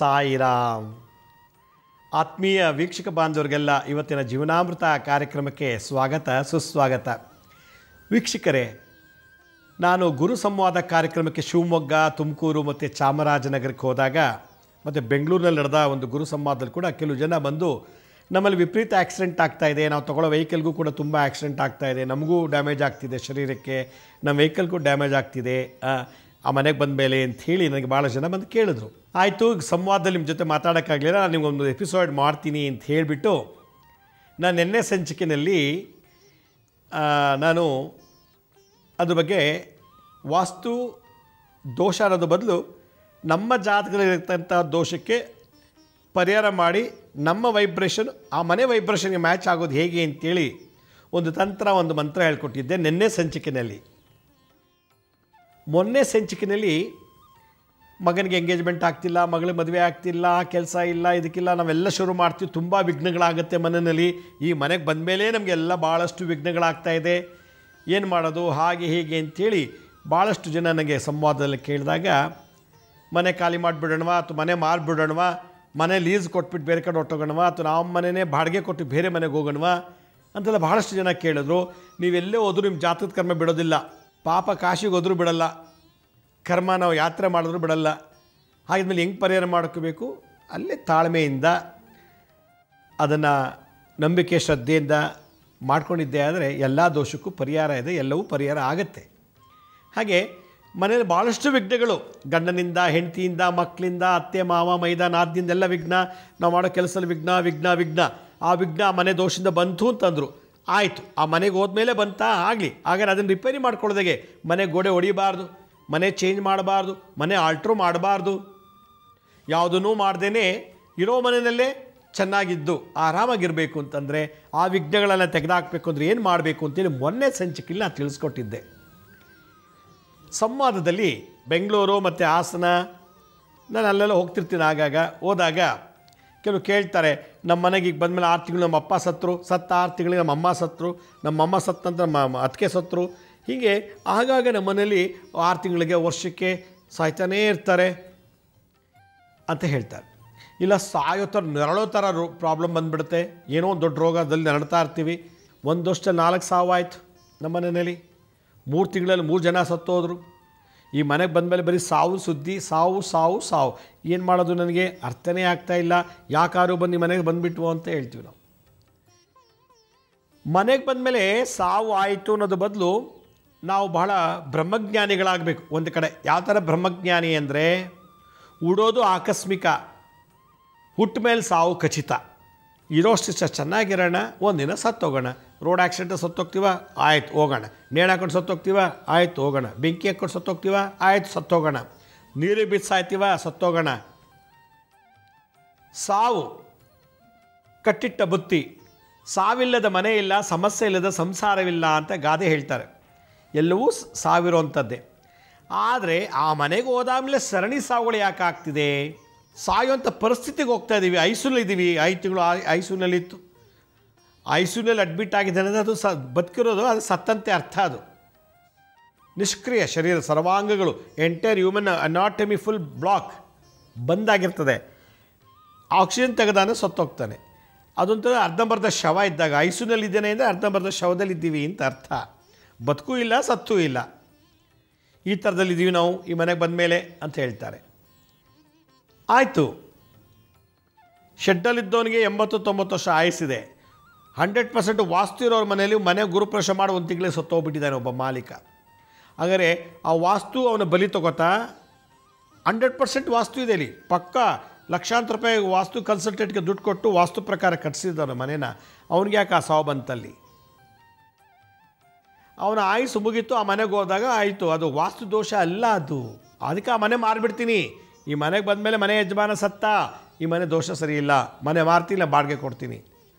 ಸಾಯಿರಾಮ್ ಆತ್ಮೀಯ ವೀಕ್ಷಕ ಬಾಂಧವರಿಗೆಲ್ಲ ಇವತ್ತಿನ ಜೀವನಾಮೃತ ಕಾರ್ಯಕ್ರಮಕ್ಕೆ ಸ್ವಾಗತ ಸುಸ್ವಾಗತ ವೀಕ್ಷಕರೇ ನಾನು ಗುರು ಸಂವಾದ ಕಾರ್ಯಕ್ರಮಕ್ಕೆ ಶಿವಮೊಗ್ಗ ತುಮಕೂರು ಮತ್ತು ಚಾಮರಾಜನಗರಕ್ಕೆ ಹೋದಾಗ ಮತ್ತು ಬೆಂಗಳೂರಿನಲ್ಲಿ ನಡೆದ ಒಂದು ಗುರು ಸಂವಾದದಲ್ಲಿ ಕೂಡ ಕೆಲವು ಜನ ಬಂದು ನಮ್ಮಲ್ಲಿ ವಿಪರೀತ ಆಕ್ಸಿಡೆಂಟ್ ಆಗ್ತಾ ಇದೆ ನಾವು ತೊಗೊಳ್ಳೋ ವೆಹಿಕಲ್ಗೂ ಕೂಡ ತುಂಬ ಆಕ್ಸಿಡೆಂಟ್ ಆಗ್ತಾ ಇದೆ ನಮಗೂ ಡ್ಯಾಮೇಜ್ ಆಗ್ತಿದೆ ಶರೀರಕ್ಕೆ ನಮ್ಮ ವೆಹಿಕಲ್ಗೂ ಡ್ಯಾಮೇಜ್ ಆಗ್ತಿದೆ ಆ, ಆ ಮನೆಗೆ ಬಂದ ಮೇಲೆ ಅಂತ ಹೇಳಿ ನನಗೆ ಭಾಳ ಜನ ಬಂದು ಕೇಳಿದ್ರು ಆಯಿತು ಸಂವಾದದಲ್ಲಿ ನಿಮ್ಮ ಜೊತೆ ಮಾತಾಡೋಕ್ಕಾಗಲಿಲ್ಲ ನಾನು ನಿಮ್ಗೊಂದು ಎಪಿಸೋಡ್ ಮಾಡ್ತೀನಿ ಅಂತ ಹೇಳಿಬಿಟ್ಟು ನಾನು ನಿನ್ನೆ ಸಂಚಿಕೆಯಲ್ಲಿ ಆ, ನಾನು ಅದ್ರ ಬಗ್ಗೆ ವಾಸ್ತು ದೋಷ ಅನ್ನೋದು ಬದಲು ನಮ್ಮ ಜಾತಕದಲ್ಲಿರ್ತಂಥ ದೋಷಕ್ಕೆ ಪರಿಹಾರ ಮಾಡಿ ನಮ್ಮ ವೈಬ್ರೇಷನ್ ಆ ಮನೆ ವೈಬ್ರೇಷನ್ಗೆ ಮ್ಯಾಚ್ ಆಗೋದು ಹೇಗೆ ಅಂತೇಳಿ ಒಂದು ತಂತ್ರ ಒಂದು ಮಂತ್ರ ಹೇಳ್ಕೊಟ್ಟಿದ್ದೆ ನಿನ್ನೆ ಸಂಚಿಕೆಯಲ್ಲಿ ಮೊನ್ನೆ ಸಂಚಿಕೆಯಲ್ಲಿ ಮಗನಿಗೆ ಎಂಗೇಜ್ಮೆಂಟ್ ಆಗ್ತಿಲ್ಲ ಮಗಳಿಗೆ ಮದುವೆ ಆಗ್ತಿಲ್ಲ ಕೆಲಸ ಇಲ್ಲ ಇದಕ್ಕಿಲ್ಲ ನಾವೆಲ್ಲ ಶುರು ಮಾಡ್ತೀವಿ ತುಂಬ ವಿಘ್ನಗಳಾಗುತ್ತೆ ಮನೆಯಲ್ಲಿ ಈ ಮನೆಗೆ ಬಂದ ಮೇಲೆ ನಮಗೆಲ್ಲ ಭಾಳಷ್ಟು ವಿಘ್ನಗಳಾಗ್ತಾ ಇದೆ ಏನು ಮಾಡೋದು ಹಾಗೆ ಹೀಗೆ ಅಂಥೇಳಿ ಭಾಳಷ್ಟು ಜನ ನನಗೆ ಸಂವಾದದಲ್ಲಿ ಕೇಳಿದಾಗ ಮನೆ ಖಾಲಿ ಮಾಡಿಬಿಡೋಣವಾ ಅಥವಾ ಮನೆ ಮಾರಿಬಿಡೋಣವಾ ಮನೆ ಲೀಸ್ ಕೊಟ್ಬಿಟ್ಟು ಬೇರೆ ಕಡೆ ಹೊಟ್ಟೋಗೋಣವಾ ಅಥವಾ ನಾವು ಮನೆಯೇ ಬಾಡಿಗೆ ಕೊಟ್ಟು ಬೇರೆ ಮನೆಗೆ ಹೋಗೋಣವಾ ಅಂತೆಲ್ಲ ಭಾಳಷ್ಟು ಜನ ಕೇಳಿದ್ರು ನೀವೆಲ್ಲೇ ಹೋದ್ರೂ ನಿಮ್ಮ ಜಾತಕದ ಕರ್ಮ ಬಿಡೋದಿಲ್ಲ ಪಾಪ ಕಾಶಿಗೆ ಹೋದ್ರೂ ಬಿಡಲ್ಲ ಕರ್ಮ ನಾವು ಯಾತ್ರೆ ಮಾಡಿದ್ರು ಬಿಡಲ್ಲ ಹಾಗಿದ್ಮೇಲೆ ಹೆಂಗೆ ಪರಿಹಾರ ಮಾಡ್ಕೋಬೇಕು ಅಲ್ಲೇ ತಾಳ್ಮೆಯಿಂದ ಅದನ್ನು ನಂಬಿಕೆ ಶ್ರದ್ಧೆಯಿಂದ ಮಾಡ್ಕೊಂಡಿದ್ದೆ ಆದರೆ ಎಲ್ಲ ದೋಷಕ್ಕೂ ಪರಿಹಾರ ಇದೆ ಎಲ್ಲವೂ ಪರಿಹಾರ ಆಗುತ್ತೆ ಹಾಗೆ ಮನೇಲಿ ಭಾಳಷ್ಟು ವಿಘ್ನಗಳು ಗಂಡನಿಂದ ಹೆಂಡತಿಯಿಂದ ಮಕ್ಕಳಿಂದ ಅತ್ತೆ ಮಾವ ಮೈದ ನಾದ್ದಿಂದೆಲ್ಲ ವಿಘ್ನ ನಾವು ಮಾಡೋ ಕೆಲಸದಲ್ಲಿ ವಿಘ್ನ ವಿಘ್ನ ವಿಘ್ನ ಆ ವಿಘ್ನ ಆ ಮನೆ ದೋಷದಿಂದ ಬಂತು ಅಂತಂದರು ಆಯಿತು ಆ ಮನೆಗೆ ಹೋದ್ಮೇಲೆ ಬಂತಾ ಆಗಲಿ ಹಾಗಾದ್ರೆ ಅದನ್ನು ರಿಪೇರಿ ಮಾಡ್ಕೊಳ್ಳೋದಾಗೆ ಮನೆ ಗೋಡೆ ಹೊಡಿಬಾರ್ದು ಮನೆ ಚೇಂಜ್ ಮಾಡಬಾರ್ದು ಮನೆ ಆಲ್ಟ್ರು ಮಾಡಬಾರ್ದು ಯಾವುದನ್ನೂ ಮಾಡ್ದೇ ಇರೋ ಮನೆಯಲ್ಲೇ ಚೆನ್ನಾಗಿದ್ದು ಆರಾಮಾಗಿರಬೇಕು ಅಂತಂದರೆ ಆ ವಿಘ್ನಗಳನ್ನು ತೆಗೆದುಹಾಕಬೇಕು ಅಂದರೆ ಏನು ಮಾಡಬೇಕು ಅಂತೇಳಿ ಮೊನ್ನೆ ಸಂಚಿಕೆಯಲ್ಲಿ ನಾನು ತಿಳಿಸ್ಕೊಟ್ಟಿದ್ದೆ ಸಂವಾದದಲ್ಲಿ ಬೆಂಗಳೂರು ಮತ್ತು ಹಾಸನ ನಾನು ಅಲ್ಲೆಲ್ಲ ಹೋಗ್ತಿರ್ತೀನಿ ಆಗಾಗ ಹೋದಾಗ ಕೆಲವು ಕೇಳ್ತಾರೆ ನಮ್ಮ ಮನೆಗೆ ಈಗ ಬಂದಮೇಲೆ ಆರು ತಿಂಗಳು ನಮ್ಮ ಅಪ್ಪ ಸತ್ತರು ಸತ್ತ ಆರು ತಿಂಗಳಿಗೆ ನಮ್ಮ ಅಮ್ಮ ಸತ್ತರು ನಮ್ಮ ಅಮ್ಮ ಸತ್ತಂತ ನಮ್ಮ ಅದಕ್ಕೆ ಸತ್ತರು ಹೀಗೆ ಆಗಾಗ ನಮ್ಮ ಮನೇಲಿ ಆರು ತಿಂಗಳಿಗೆ ವರ್ಷಕ್ಕೆ ಸಾಯ್ತಾನೇ ಇರ್ತಾರೆ ಅಂತ ಹೇಳ್ತಾರೆ ಇಲ್ಲ ಸಾಯೋ ಥರ ನೆರಳೋ ಥರ ರೋ ಪ್ರಾಬ್ಲಮ್ ಬಂದುಬಿಡುತ್ತೆ ಏನೋ ಒಂದು ದೊಡ್ಡ ರೋಗದಲ್ಲಿ ನರಳ್ತಾ ಇರ್ತೀವಿ ಒಂದು ವರ್ಷದಲ್ಲಿ ನಾಲ್ಕು ಸಾವಾಯಿತು ನಮ್ಮ ಮನೆಯಲ್ಲಿ ಮೂರು ತಿಂಗಳಲ್ಲಿ ಮೂರು ಜನ ಸತ್ತೋದ್ರು ಈ ಮನೆಗೆ ಬಂದಮೇಲೆ ಬರೀ ಸಾವು ಸುದ್ದಿ ಸಾವು ಸಾವು ಸಾವು ಏನು ಮಾಡೋದು ನನಗೆ ಅರ್ಥನೇ ಆಗ್ತಾ ಇಲ್ಲ ಯಾಕಾರು ಬಂದು ಈ ಮನೆಗೆ ಬಂದುಬಿಟ್ವು ಅಂತ ಹೇಳ್ತೀವಿ ನಾವು ಮನೆಗೆ ಬಂದಮೇಲೆ ಸಾವು ಆಯಿತು ಅನ್ನೋದು ಬದಲು ನಾವು ಬಹಳ ಬ್ರಹ್ಮಜ್ಞಾನಿಗಳಾಗಬೇಕು ಒಂದು ಕಡೆ ಯಾವ ಥರ ಬ್ರಹ್ಮಜ್ಞಾನಿ ಅಂದರೆ ಉಡೋದು ಆಕಸ್ಮಿಕ ಹುಟ್ಟ ಮೇಲೆ ಸಾವು ಖಚಿತ ಇರೋಷ್ಟು ಚ- ಚೆನ್ನಾಗಿರೋಣ ಒಂದಿನ ಸತ್ತೋಗೋಣ ರೋಡ್ ಆಕ್ಸಿಡೆಂಟ್ ಸತ್ತೋಗ್ತೀವ ಆಯ್ತು ಹೋಗೋಣ ನೇಣು ಹಾಕೊಂಡು ಸತ್ತೋಗ್ತೀವ ಆಯ್ತು ಹೋಗೋಣ ಬೆಂಕಿ ಹಾಕ್ಕೊಂಡು ಸತ್ತೋಗ್ತೀವ ಆಯ್ತು ಸತ್ತೋಗೋಣ ನೀರಿಗೆ ಬಿದ್ದು ಸಾಯ್ತೀವ ಸತ್ತೋಗೋಣ ಸಾವು ಕಟ್ಟಿಟ್ಟ ಬುತ್ತಿ ಸಾವಿಲ್ಲದ ಮನೆ ಇಲ್ಲ ಸಮಸ್ಯೆ ಇಲ್ಲದ ಸಂಸಾರವಿಲ್ಲ ಅಂತ ಗಾದೆ ಹೇಳ್ತಾರೆ ಎಲ್ಲವೂ ಸ- ಸಾವಿರೋಂಥದ್ದೇ ಆದರೆ ಆ ಮನೆಗೆ ಹೋದಾಗಲೇ ಸರಣಿ ಸಾವುಗಳು ಯಾಕೆ ಆಗ್ತಿದೆ ಸಾಯುವಂಥ ಪರಿಸ್ಥಿತಿಗೆ ಹೋಗ್ತಾ ಇದ್ದೀವಿ ಐಸುನಲ್ಲಿದ್ದೀವಿ ಐದು ತಿಂಗಳು ಐಸುನಲ್ಲಿತ್ತು ಐಸುನಲ್ಲಿ ಅಡ್ಮಿಟ್ ಆಗಿದೆ ಅಂದರೆ ಅದು ಸ ಬದುಕಿರೋದು ಅದು ಸತ್ತಂತೆ ಅರ್ಥ ಅದು ನಿಷ್ಕ್ರಿಯ ಶರೀರ ಸರ್ವಾಂಗಗಳು entire human anatomy full block ಬಂದಾಗಿರ್ತದೆ ಆಕ್ಸಿಜನ್ ತೆಗೆದಾನೆ ಸತ್ತೋಗ್ತಾನೆ ಅದೊಂಥರ ಅರ್ಧಂಬರ್ಧ ಶವ ಇದ್ದಾಗ ಐಸುನಲ್ಲಿ ಇದ್ದೇನೆ ಅಂದರೆ ಅರ್ಧಂಬರ್ಧ ಶವದಲ್ಲಿದ್ದೀವಿ ಅಂತ ಅರ್ಥ ಬದುಕೂ ಇಲ್ಲ ಸತ್ತೂ ಇಲ್ಲ ಈ ಥರದಲ್ಲಿದ್ದೀವಿ ನಾವು ಈ ಮನೆಗೆ ಬಂದ ಮೇಲೆ ಅಂತ ಹೇಳ್ತಾರೆ ಆಯಿತು ಶೆಡ್ಡಲ್ಲಿದ್ದವನಿಗೆ ಎಂಬತ್ತು ತೊಂಬತ್ತು ವರ್ಷ ಆಯಸ್ಸಿದೆ ಹಂಡ್ರೆಡ್ ಪರ್ಸೆಂಟ್ ವಾಸ್ತು ಇರೋರ ಮನೆಯಲ್ಲಿ ಮನೆ ಗುರುಪ್ರವೇಶ ಮಾಡಿ ಒಂದು ತಿಂಗಳಿಗೆ ಸತ್ತೋಗ್ಬಿಟ್ಟಿದ್ದಾನೆ ಒಬ್ಬ ಮಾಲೀಕ ಹಾಗಾದರೆ ಆ ವಾಸ್ತು ಅವನ ಬಲಿ ತಗೋತಾ ಹಂಡ್ರೆಡ್ ಪರ್ಸೆಂಟ್ ವಾಸ್ತು ಇದೆ ಇಲ್ಲಿ ಪಕ್ಕ ಲಕ್ಷಾಂತರ ರೂಪಾಯಿ ವಾಸ್ತು ಕನ್ಸಲ್ಟೆಂಟ್ಗೆ ದುಡ್ಡು ಕೊಟ್ಟು ವಾಸ್ತು ಪ್ರಕಾರ ಕಟ್ಸಿದ್ದವನ ಮನೇನ ಅವ್ನಿಗೆ ಯಾಕೆ ಆ ಸಾವು ಬಂತಲ್ಲಿ ಅವನ ಆಯುಸ್ಸು ಮುಗೀತು ಆ ಮನೆಗೆ ಹೋದಾಗ ಆಯಿತು ಅದು ವಾಸ್ತು ದೋಷ ಅಲ್ಲ ಅದು ಅದಕ್ಕೆ ಆ ಮನೆ ಮಾರಿಬಿಡ್ತೀನಿ ಈ ಮನೆಗೆ ಬಂದಮೇಲೆ ಮನೆ ಯಜಮಾನ ಸತ್ತ ಈ ಮನೆ ದೋಷ ಸರಿ ಇಲ್ಲ ಮನೆ ಮಾರ್ತಿಲ್ಲ ಬಾಡಿಗೆ ಕೊಡ್ತೀನಿ